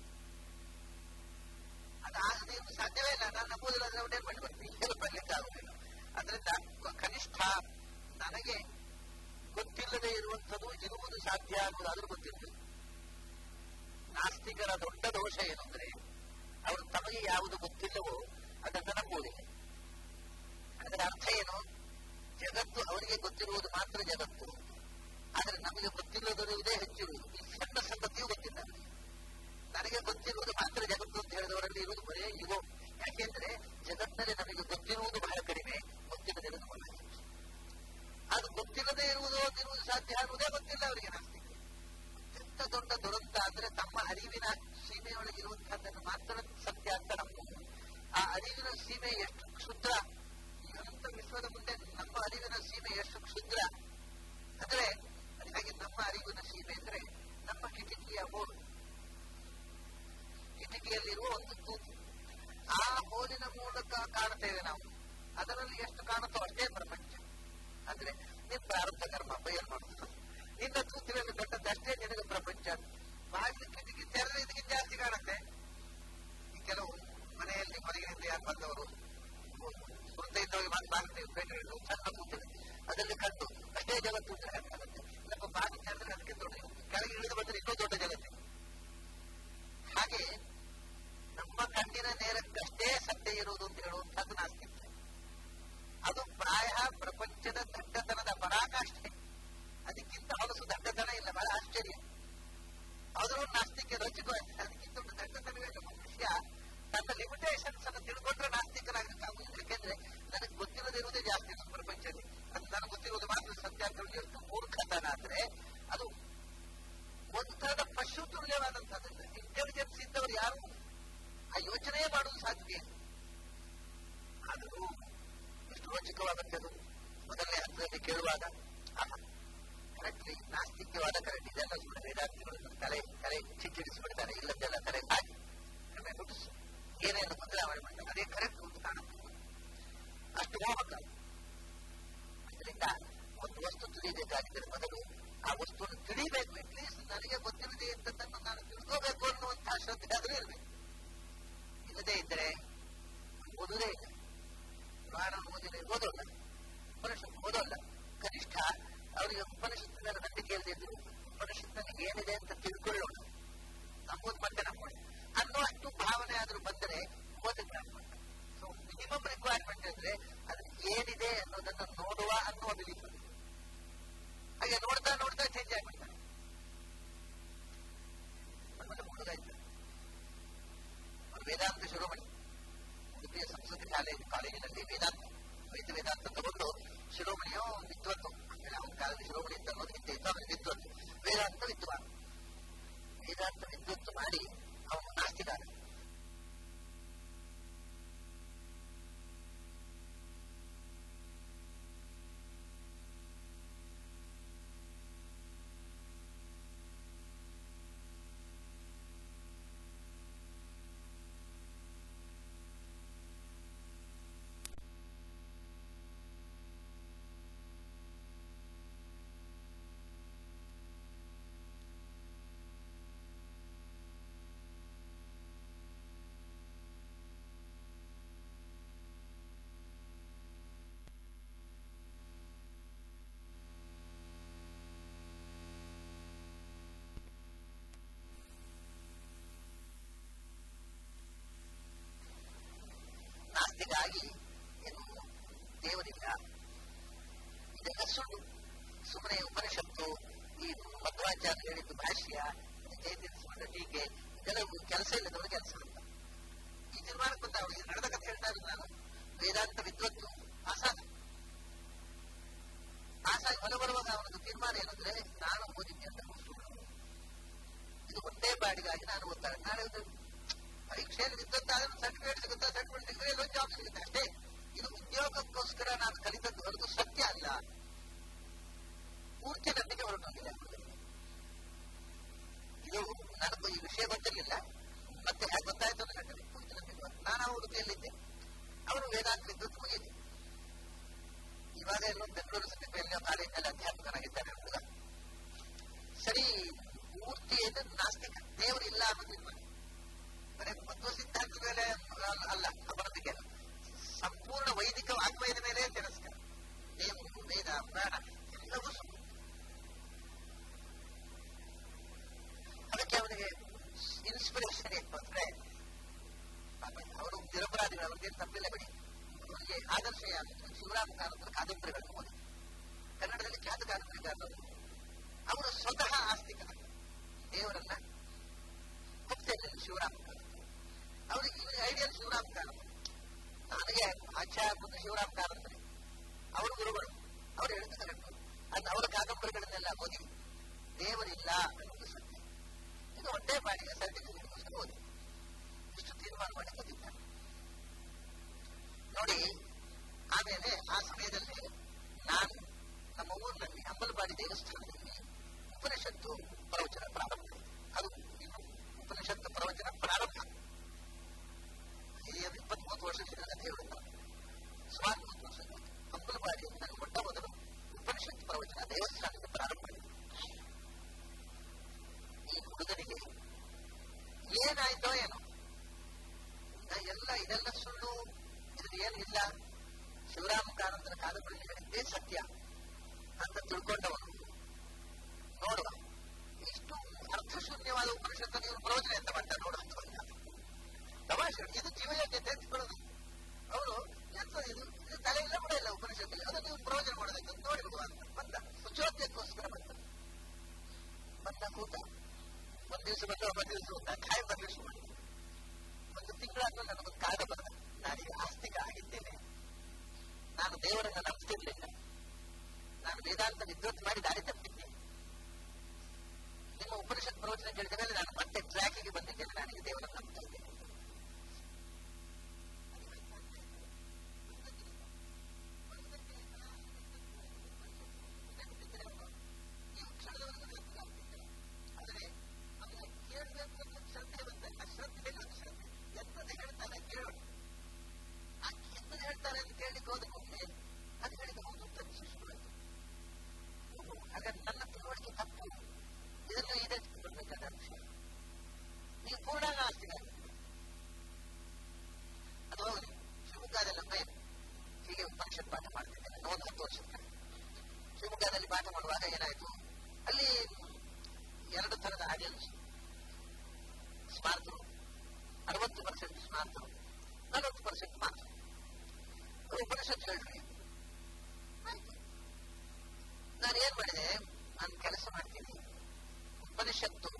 A: ಅದಾಗದೇನು ಸಾಧ್ಯವೇ ಇಲ್ಲ ನಾನು ನಂಬುವುದಿಲ್ಲ ಅಂದ್ರೆ ಅವನೇನ್ ಮಾಡಿ ಬರ್ತೀನಿ ಏನು ಬರ್ಲಿಕ್ಕೆ ಆಗುದಿಲ್ಲ ಅದರಿಂದ ಕನಿಷ್ಠ ನನಗೆ ಗೊತ್ತಿಲ್ಲದೆ ಇರುವಂಥದ್ದು ಇರುವುದು ಸಾಧ್ಯ ಅನ್ನೋದಾದ್ರೂ ಗೊತ್ತಿರ್ತದೆ ನಾಸ್ತಿಕರ ದೊಡ್ಡ ದೋಷ ಏನು ಅಂದ್ರೆ ಅವರು ತಮಗೆ ಯಾವುದು ಗೊತ್ತಿಲ್ಲವೋ ಅದನ್ನು ನಂಬುವುದಿಲ್ಲ ಅದರ ಅರ್ಥ ಏನು ಜಗತ್ತು ಅವರಿಗೆ ಗೊತ್ತಿರುವುದು ಮಾತ್ರ ಜಗತ್ತು ಆದರೆ ನಮಗೆ ಗೊತ್ತಿಲ್ಲದಿರುವುದೇ ಹೆಚ್ಚಿರುವುದು ಈ ಸಣ್ಣ ಸಂಗತಿಯೂ ಗೊತ್ತಿಲ್ಲ ನನಗೆ ಗೊತ್ತಿರುವುದು ಮಾತ್ರ ಜಗತ್ತು ಅಂತ ಹೇಳಿದವರಲ್ಲಿ ಇರುವುದು ಬರೇ ಇಗೋ ಯಾಕೆಂದ್ರೆ ಜಗತ್ತಿನಲ್ಲಿ ನಮಗೆ ಗೊತ್ತಿರುವುದು ಬಹಳ ಕಡಿಮೆ ಗೊತ್ತಿಲ್ಲದಿರುವುದು ಬಹಳ ಹೆಚ್ಚು ಅದು ಗೊತ್ತಿಲ್ಲದೆ ಇರುವುದು ಅಂದಿರುವುದು ಸಾಧ್ಯ ಅನ್ನುವುದೇ ಗೊತ್ತಿಲ್ಲ ಅವರಿಗೆ ನಾಸ್ತಿಕ ಎಂತ ದೊಡ್ಡ ದುರಂತ ಅಂದ್ರೆ ತಮ್ಮ ಅರಿವಿನ ಸೀಮೆಯೊಳಗಿರುವಂತಹದ್ದನ್ನು ಮಾತ್ರ ಸತ್ಯ ಅಂತ ನಂಬುದು ಆ ಅರಿವಿನ ಸೀಮೆ ಎಷ್ಟು ಕ್ಷುದ್ರ ಈ ಅನಂತ ವಿಶ್ವದ ಮುಂದೆ ನಮ್ಮ ಅರಿವಿನ ಸೀಮೆ ಎಷ್ಟು ಕ್ಷುದ್ರ ಅಂದ್ರೆ ಹಾಗೆ ನಮ್ಮ ಅರಿವಿನ ಸೀಮೆ ಅಂದ್ರೆ ನಮ್ಮ ಕಿಟಕಿಯ ಹೋಲು ಕಿಟಕಿಯಲ್ಲಿರುವ ಒಂದು ತೂತು ಆ ಹೋಲಿನ ಮೂಲಕ ಕಾಣ್ತೇವೆ ನಾವು ಅದರಲ್ಲಿ ಎಷ್ಟು ಕಾಣುತ್ತೋ ಅಷ್ಟೇ ಪ್ರಪಂಚ ಅಂದ್ರೆ ನಿನ್ ಪ್ರಾರಂಭ ಕರ್ಮ ಬಯಲ್ ಮಾಡ್ತದೆ ನಿನ್ನ ತೂತಿನಲ್ಲಿ ಕಂಡದ್ದಷ್ಟೇ ನಿನಗೆ ಪ್ರಪಂಚ ಬಾಗಿಲು ಕಿಟಕಿ ತೆರೆದ್ರೆ ಇದಕ್ಕಿಂತ ಜಾಸ್ತಿ ಕಾಣುತ್ತೆ ಈ ಕೆಲವು ಮನೆಯಲ್ಲಿ ಹೊರಗಿನಿಂದ ಯಾರು ಬಂದವರು ವೃತ್ತ ಇದ್ದವರಿಗೆ ಮಾತು ಬಾಗಿಲು ಬೇಟೆಗಳು ಸಣ್ಣ ತೂತಿದೆ ಅದರಲ್ಲಿ ಕಂಡು ಅಷ್ಟೇ ಜಗತ್ತು ಅಂತ ಹೇಳಕ್ಕಾಗುತ್ತೆ ನಮ್ಮ ಬಾಗಿಲು ತೆರೆದ್ರೆ ಅದಕ್ಕೆ ದೊಡ್ಡ ಕೆಳಗೆ ಇಳಿದು ಬಂದ್ರೆ ಇನ್ನೂ ದೊಡ್ಡ ಜಗತ್ತು ಹಾಗೆ ನಮ್ಮ ಕಣ್ಣಿನ ನೇರಕ್ಕಷ್ಟೇ ಸತ್ಯ ಇರುವುದು ಅಂತ ಹೇಳುವಂತಹದ್ದು ನಾಸ್ತಿಕ ಅದು ಪ್ರಾಯ ಪ್ರಪಂಚದ ದಡ್ಡತನದ ಪರಾಕಾಷ್ಠೆ ಅದಕ್ಕಿಂತ ಹೊಲಸು ದಡ್ಡತನ ಇಲ್ಲ ಬಹಳ ಆಶ್ಚರ್ಯ ಆದರೂ ನಾಸ್ತಿಕ ರಚಿತ ಅದಕ್ಕಿಂತ ಒಂದು ದಡ್ಡತನವೇ ಮನುಷ್ಯ ತನ್ನ ಲಿಮಿಟೇಷನ್ಸ್ ಅನ್ನು ತಿಳ್ಕೊಂಡ್ರೆ ನಾಸ್ತಿಕನಾಗಬೇಕಾಗುವುದು ಯಾಕೆಂದ್ರೆ ನನಗೆ ಗೊತ್ತಿಲ್ಲದಿರುವುದೇ ಜಾಸ್ತಿ ನಮ್ಮ ಪ್ರಪಂಚದಲ್ಲಿ ಅದು ನನಗೆ ಗೊತ್ತಿರುವುದು ಮಾತ್ರ ಸತ್ಯ ಅಂತ ಹೇಳಿ ಎಷ್ಟು ಮೂರ್ಖತನ ಅಂದ್ರೆ ಅದು ಒಂದು ತರದ ಪಶು ತುಲ್ಯವಾದಂತಹದ್ದು ಇಂಟೆಲಿಜೆನ್ಸ್ ಇದ್ದವರು ಯಾರು ಆ ಯೋಚನೆ ಮಾಡುವುದು ಸಾಧ್ಯ ಇಲ್ಲ ಆದರೂ ಎಷ್ಟು ರೋಚಕವಾದಂಥದ್ದು ಮೊದಲನೇ ಹಂತದಲ್ಲಿ ಕೇಳುವಾಗ ಕರೆಕ್ಟ್ಲಿ ನಾಸ್ತಿಕ್ಯವಾದ ಕರೆಕ್ಟ್ ಇದೆಲ್ಲ ಸುಮ್ಮನೆ ವೇದಾಂತಿಗಳು ತಲೆ ತಲೆ ಚಿಚ್ಚಿಡಿಸಿಬಿಡ್ತಾರೆ ಇಲ್ಲದೆಲ್ಲ ತಲೆ ಹಾಕಿ ಕಡಿಮೆ ಗುಡಿಸು ಏನೇನು ಬದಲಾವಣೆ ಮಾಡ್ತಾರೆ ಅದೇ ಕರೆಕ್ಟ್ ಅಂತ ಕಾಣುತ್ತೆ ಅಷ್ಟು ಮೋಹಕ ಅದರಿಂದ ಒಂದು ವಸ್ತು ತಿಳಿಬೇಕಾಗಿದ್ದರೆ ಮೊದಲು ಆ ವಸ್ತುವನ್ನು ತಿಳಿಬೇಕು ಅಟ್ಲೀಸ್ಟ್ ನನಗೆ ಗೊತ್ತಿರದೆ ಅಂತದನ್ನು ನಾನು ತಿಳ್ಕೋಬೇಕು ಅನ್ನುವಂತಹ ಶ್ರದ್ಧೆ ಆದರೂ ಇರಬೇಕು ಇಲ್ಲದೇ ಇದ್ದರೆ ಓದುವುದೇ ಇಲ್ಲ ಪುರಾಣ ಓದಿದ್ರೆ ಓದೋಲ್ಲ ಉಪನಿಷತ್ತು ಓದೋಲ್ಲ ಕನಿಷ್ಠ ಅವರಿಗೆ ಉಪನಿಷತ್ತಿನ ನಂಬಿಕೆ ಇಲ್ಲದಿದ್ರು ಉಪನಿಷತ್ತಿನಲ್ಲಿ ಏನಿದೆ ಅಂತ ತಿಳ್ಕೊಳ್ಳೋಣ ನಂಬೋದು ಮತ್ತೆ ನಂಬೋಣ ಅನ್ನುವಷ್ಟು ಭಾವನೆ ಆದ್ರೂ ಬಂದರೆ ಓದಿದ್ರೆ ಸೊ ಮಿನಿಮಮ್ ರಿಕ್ವೈರ್ಮೆಂಟ್ ಅಂದ್ರೆ ಅದು ಏನಿದೆ ಅನ್ನೋದನ್ನ ನೋಡುವ ಅನ್ನುವ ಬಿಲೀಫ್ ಹಾಗೆ ನೋಡ್ತಾ ನೋಡ್ತಾ ಚೇಂಜ್ ಆಗ್ಬಿಡ್ತಾರೆ ಹುಡುಗ ಇದ್ದ ಅವ್ರು ವೇದಾಂತ ಶಿರೋಮಣಿ ಉಡುಪಿಯ ಸಂಸ್ಕೃತಿ ಶಾಲೆ ಕಾಲೇಜಿನಲ್ಲಿ ವೇದಾಂತ ವೈದ್ಯ ವೇದಾಂತ ತಗೊಂಡು ಶಿರೋಮಣಿಯೋ ವಿದ್ವತ್ತು ಆಮೇಲೆ ಅವನ ಕಾಲದಲ್ಲಿ ಶಿರೋಮಣಿ ಅಂತ ಅನ್ನೋದಕ್ಕಿಂತ ಇತ್ತು ಅವನಿಗೆ ವಿದ್ವತ್ತು ವೇದಾಂತ ವಿದ್ವಾನ್ ವೇದಾಂತ ವಿದ್ವತ್ತು ಮಾಡಿ ಅವನು ನಾಸ್ತಿಗಾರ ನಾಸ್ತಿಗಾಗಿ ಏನು ದೇವರಿಲ್ಲ ಇದೆಲ್ಲ ಸುಳ್ಳು ಸುಮ್ಮನೆ ಉಪನಿಷತ್ತು ಈ ಮಧ್ವಾಚಾರ್ಯ ಹೇಳಿದ್ದು ಭಾಷ್ಯ ಚೈತನ್ಯ ಟೀಕೆ ಇದೆಲ್ಲ ಕೆಲಸ ಇಲ್ಲದವರು ಕೆಲಸ ಅಂತ ಈ ತೀರ್ಮಾನಕ್ಕೆ ಬಂದ ಅವರಿಗೆ ನಡೆದ ಕಥೆ ಹೇಳ್ತಾ ಇರೋದು ನಾನು ವೇದಾಂತ ವಿದ್ವತ್ತು ಆಸಾದ ಆಸಾಗಿ ಹೊರ ಬರುವಾಗ ಅವನದು ತೀರ್ಮಾನ ಏನಂದ್ರೆ ನಾನು ಓದಿದ್ದೆ ಅಂತ ಇದು ಒಂದೇ ಬಾಡಿಗಾಗಿ ನಾನು ಓದ್ತಾರೆ ನಾಳೆ ಒಂದು ಪರೀಕ್ಷೆಯಲ್ಲಿ ವಿದ್ವತ್ತಾದ್ರೆ ಸರ್ಟಿಫಿಕೇಟ್ ಸಿಗುತ್ತಾ ಸರ್ಟಿಫಿಕೇಟ್ ಸಿಕ್ಕರೆ ಒಂದು ಜಾಬ್ ಸಿಗುತ್ತೆ ಅಷ್ಟೇ ಇದು ಉದ್ಯೋಗಕ್ಕೋಸ್ಕರ ನಾನು ಕಲಿತದ್ದು ಹೊರತು ಸತ್ಯ ಅಲ್ಲ ಪೂರ್ತಿ ನಂಬಿಕೆ ಹೊರಟೋಗಿದೆ ಇದು ನನಗೂ ಈ ವಿಷಯ ಗೊತ್ತಿರಲಿಲ್ಲ ಮತ್ತೆ ಹೇಗೆ ಗೊತ್ತಾಯ್ತು ಅಂತ ಹೇಳ್ತಾರೆ ಪೂರ್ತಿ ನಂಬಿಕೆ ನಾನು ಆ ಉಡುಪಿಯಲ್ಲಿದ್ದೆ ಅವರು ವೇದಾಂತ ವಿದ್ಯುತ್ ಮುಗಿಯಿತು ಇವಾಗ ಎಲ್ಲೋ ಬೆಂಗಳೂರು ಸಮೀಪದಲ್ಲಿ ಕಾಲೇಜಿನಲ್ಲಿ ಅಧ್ಯಾಪಕನಾಗಿದ್ದಾನೆ ಹುಡುಗ ಸರಿ ಪೂರ್ತಿ ಇದು ನಾಸ್ತಿಕ ದೇವರು ಇಲ್ಲ ಅನ್ನೋದಿಲ್ಲ ಬರೀ ತತ್ವ ಸಿದ್ಧಾಂತದ ಮೇಲೆ ಅಲ್ಲ ಅವನದಿಗೆ ಸಂಪೂರ್ಣ ವೈದಿಕ ವಾಗ್ಮಯದ ಮೇಲೆ ತಿರಸ್ಕಾರ ದೇವರು ವೇದ ಪ್ರಾಣ ಎಲ್ಲವೂ ಸುಳ್ಳು ಅದಕ್ಕೆ ಅವನಿಗೆ ಇನ್ಸ್ಪಿರೇಷನ್ ಏನು ಅಂದ್ರೆ ಅವರು ನಿರಪರಾಧಿಗಳು ಅವ್ರಿಗೆ ತಪ್ಪಿಲ್ಲ ಬಿಡಿ ಅವರಿಗೆ ಆದರ್ಶ ಯಾರು ಶಿವರಾಮ ಕಾರಂತರ ಕಾದಂಬರಿಗಳನ್ನು ಓದಿ ಕನ್ನಡದಲ್ಲಿ ಖ್ಯಾತ ಕಾದಂಬರಿಗಾರರು ಅವರು ಸ್ವತಃ ಆಸ್ತಿಕರ ದೇವರನ್ನ ಒಪ್ತೇನೆ ಶಿವರಾಮ ಕಾರಂತ ಅವರಿಗೆ ಐಡಿಯಲ್ ಶಿವರಾಮ ಕಾರಂತ ನನಗೆ ಆಚಾರ್ಯ ಮತ್ತು ಶಿವರಾಮ ಕಾರಂತರೆ ಅವರು ಗುರುಗಳು ಅವರು ಹೇಳಿದ ಕರೆಕ್ಟ್ ಅದು ಅವರ ಕಾದಂಬರಿಗಳನ್ನೆಲ್ಲ ಓದಿ ದೇವರಿಲ್ಲ ಅನ್ನೋದು ಸತ್ಯ ಈಗ ಹೊಟ್ಟೆ ಬಾಡಿಗೆ ಸರ್ಟಿಫಿಕೇಟ್ಗೋಸ್ಕರ ಓದಿ ಇಷ್ಟು ತೀರ್ಮಾನ ಮಾಡಿ ಕಲಿತಾನೆ ನೋಡಿ ಆಮೇಲೆ ಆ ಸಮಯದಲ್ಲಿ ನಾನು ನಮ್ಮ ಊರಿನಲ್ಲಿ ಅಂಬಲಪಾಡಿ ದೇವಸ್ಥಾನದಲ್ಲಿ ಉಪನಿಷತ್ತು ಪ್ರವಚನ ಪ್ರಾರಂಭ ಆಯಿತು. ಅದು ಇನ್ನು ಉಪನಿಷತ್ತು ಪ್ರವಚನ ಪ್ರಾರಂಭ ಹಿರಿಯರು ಇಪ್ಪತ್ಮೂರು ವರ್ಷದಿಂದ ಕಥೆ ಹೇಳುತ್ತಾರೆ ಸುಮಾರು ಮೂವತ್ತು ವರ್ಷ ಅಂಬಲಪಾಡಿಯಲ್ಲಿ ನಾನು ಮೊಟ್ಟ ಮೊದಲು ಉಪನಿಷತ್ತು ಪ್ರವಚನ ದೇವಸ್ಥಾನಕ್ಕೆ ಪ್ರಾರಂಭ ಮಾಡಿದೆ ಈ ಹುಡುಗನಿಗೆ ಏನಾಯ್ತೋ ಏನೋ ನಾ ಎಲ್ಲ ಇದೆಲ್ಲ ಸುಳ್ಳು ಇದ್ರಲ್ಲಿ ಏನು ಇಲ್ಲ ಶಿವರಾಮ ಕಾರಂತರ ಕಾಲದಲ್ಲಿ ಹೇಳಿದ್ದೇ ಸತ್ಯ ಅಂತ ತಿಳ್ಕೊಂಡವನು ನೋಡುವ ಇಷ್ಟು ಅರ್ಥಶೂನ್ಯವಾದ ಉಪನಿಷತ್ತನ್ನು ಇವನು ಪ್ರವಚನ ಅಂತ ಮಾಡ್ತಾರೆ ನೋಡುವಂತ ತಮಾಷೆ ಇದು ಜೀವಯೋಗ್ಯತೆ ಅಂತ್ಕೊಳ್ಳೋದು ಅವರು ಎಂತ ಇದು ಇದು ತಲೆ ಇಲ್ಲ ಕೂಡ ಇಲ್ಲ ಉಪನಿಷತ್ತಿಗೆ ಅದನ್ನು ಇವ್ನು ಪ್ರವಚನ ಮಾಡೋದಕ್ಕೆ ನೋಡಿ ಬಿಡುವ ಅಂತ ಬಂದ ಉಜ್ಜೋದ್ಯಕ್ಕೋಸ್ಕರ ಬಂದ ಬಂದ ಕೂತ ಒಂದ್ ದಿವಸ ಬಂದ ಒಂಬತ್ತು ದಿವಸ ಹೋದ ಕಾಯಿ ಬರ್ಲಿಕ್ಕೆ ಶುರು ಮಾಡಿದ ಒಂದು ತಿಂಗಳಾದ್ಮೇಲೆ ನನಗೊಂದು ಕಾಗ ಬರೆದ ನಾನೀಗ ಆಸ್ತಿಕ ಆಗಿದ್ದೇನೆ ನಾನು ದೇವರನ್ನ ನಂಬ್ತಿರ್ಲಿಲ್ಲ ನಾನು ವೇದಾಂತ ವಿದ್ವತ್ ಮಾಡಿ ದಾರಿ ತಪ್ಪಿದ್ದೆ ನಿಮ್ಮ ಉಪನಿಷತ್ ಪ್ರವಚನ ಕೇಳಿದ ಮೇಲೆ ನಾನು ಮತ್ತೆ ಟ್ರ್ಯಾಕಿಗೆ ಬಂದಿದ್ದೇನೆ ನನಗೆ ದೇವರನ್ನ ನಂಬ್ತಾ ಇದ್ದೇನೆ ಈ ಕ್ಷಣದವರೆಗೂ ಗೊತ್ತಾಗ್ತಿಲ್ಲ. ಆದರೆ ಅವನು ಕೇಳಬೇಕು ಅಂತ ಶ್ರದ್ಧೆ ಬಂದಾಗ ಶ್ರದ್ಧೆ ಇಲ್ಲ ಶ್ರದ್ಧೆ ಎಂತದ್ದು ಹೇಳ್ತಾನೆ ಕೇಳೋಣ ಆ ಎಂತದ್ದು ಹೇಳ್ತಾರೆ ಅಂತ ಕೇಳಲಿಕ್ಕೆ ಹೋದ ಮುಂದೆ ಅದು ಹೇಳಿದ ಹೌದು ಅಂತ ವಿಶೇಷವಾಯಿತು ಹಾಗಾದ್ರೆ ನನ್ನ ತಿಳುವಳಿಕೆ ತಪ್ಪು ಇದನ್ನು ಇದೆ ಬರಬೇಕಾದ ಅಂಶ ನೀವು ಪೂರ್ಣಾಂಗ ಆಸ್ತಿಗಾರ ಅದು ಹೋಗಲಿ ಶಿವಮೊಗ್ಗದಲ್ಲಿ ಒಮ್ಮೆ ಹೀಗೆ ಉಪನಿಷತ್ ಪಾಠ ಮಾಡ್ತಿದ್ದೇನೆ ನಾನು ಒಂದು ಹತ್ತು ವರ್ಷದ ಶಿವಮೊಗ್ಗದಲ್ಲಿ ಪಾಠ ಮಾಡುವಾಗ ಏನಾಯಿತು ಅಲ್ಲಿ ಎರಡು ತರದ ಆಡಿಯನ್ಸ್ ಸ್ಮಾರ್ತರು ಅರವತ್ತು ಪರ್ಸೆಂಟ್ ಸ್ಮಾರ್ತರು ನಲವತ್ತು ಪರ್ಸೆಂಟ್ ಮಾತ್ರ ಉಪನಿಷತ್ ಹೇಳ್ರಿ ಆಯ್ತು ನಾನು ಏನ್ ಮಾಡಿದೆ ನಾನು ಕೆಲಸ ಮಾಡ್ತೀನಿ ಉಪನಿಷತ್ತು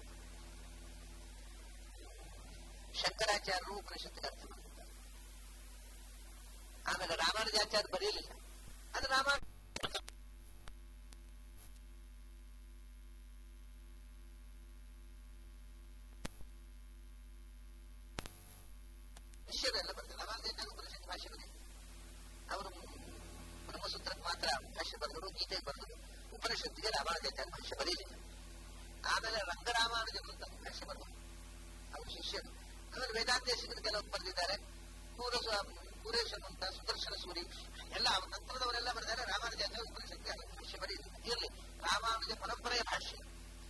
A: ಶಂಕರಾಚಾರ್ಯರು ಉಪನಿಷತ್ತಿಗೆ ಅರ್ಥ ಮಾಡಿದ್ದಾರೆ ಆಮೇಲೆ ರಾಮಾನುಜಾಚಾರ್ಯ ಬರೀಲಿಲ್ಲ ಅದು ರಾಮ ಶಿಷ್ಯರೆಲ್ಲ ಬರ್ತಾರೆ ರಾಮಾನುಜಾಚಾರ್ಯ ಉಪನಿಷತ್ ಭಾಷೆ ಬರೀ ಅವರು ಬ್ರಹ್ಮಸೂತ್ರಕ್ಕೆ ಮಾತ್ರ ಭಾಷೆ ಬರೆದರು ಗೀತೆ ಬರೆದರು ಉಪನಿಷತ್ತಿಗೆ ರಾಮಾನುಜಾಚಾರ್ಯ ಭಾಷೆ ಬರೀಲಿಲ್ಲ ಆಮೇಲೆ ರಂಗರಾಮಾನುಜರು ಅಂತ ಭಾಷೆ ಬರೆದರು ಅವರು ಶಿಷ್ಯರು ಆಮೇಲೆ ವೇದಾಂತೇಶಿಕರು ಕೆಲವರು ಬರೆದಿದ್ದಾರೆ ಕೂರಸ ಕೂರೇಶನ್ ಅಂತ ಸುದರ್ಶನ ಸೂರಿ ಎಲ್ಲ ಅವ್ರ ನಂತರದವರೆಲ್ಲ ಬರೆದಾರೆ ರಾಮಾನುಜಾಚಾರ್ಯ ಉಪನಿಷತ್ತಿಗೆ ಭಾಷೆ ಬರೆಯಿಲ್ಲ ಇರಲಿ ರಾಮಾನುಜ ಪರಂಪರೆಯ ಭಾಷೆ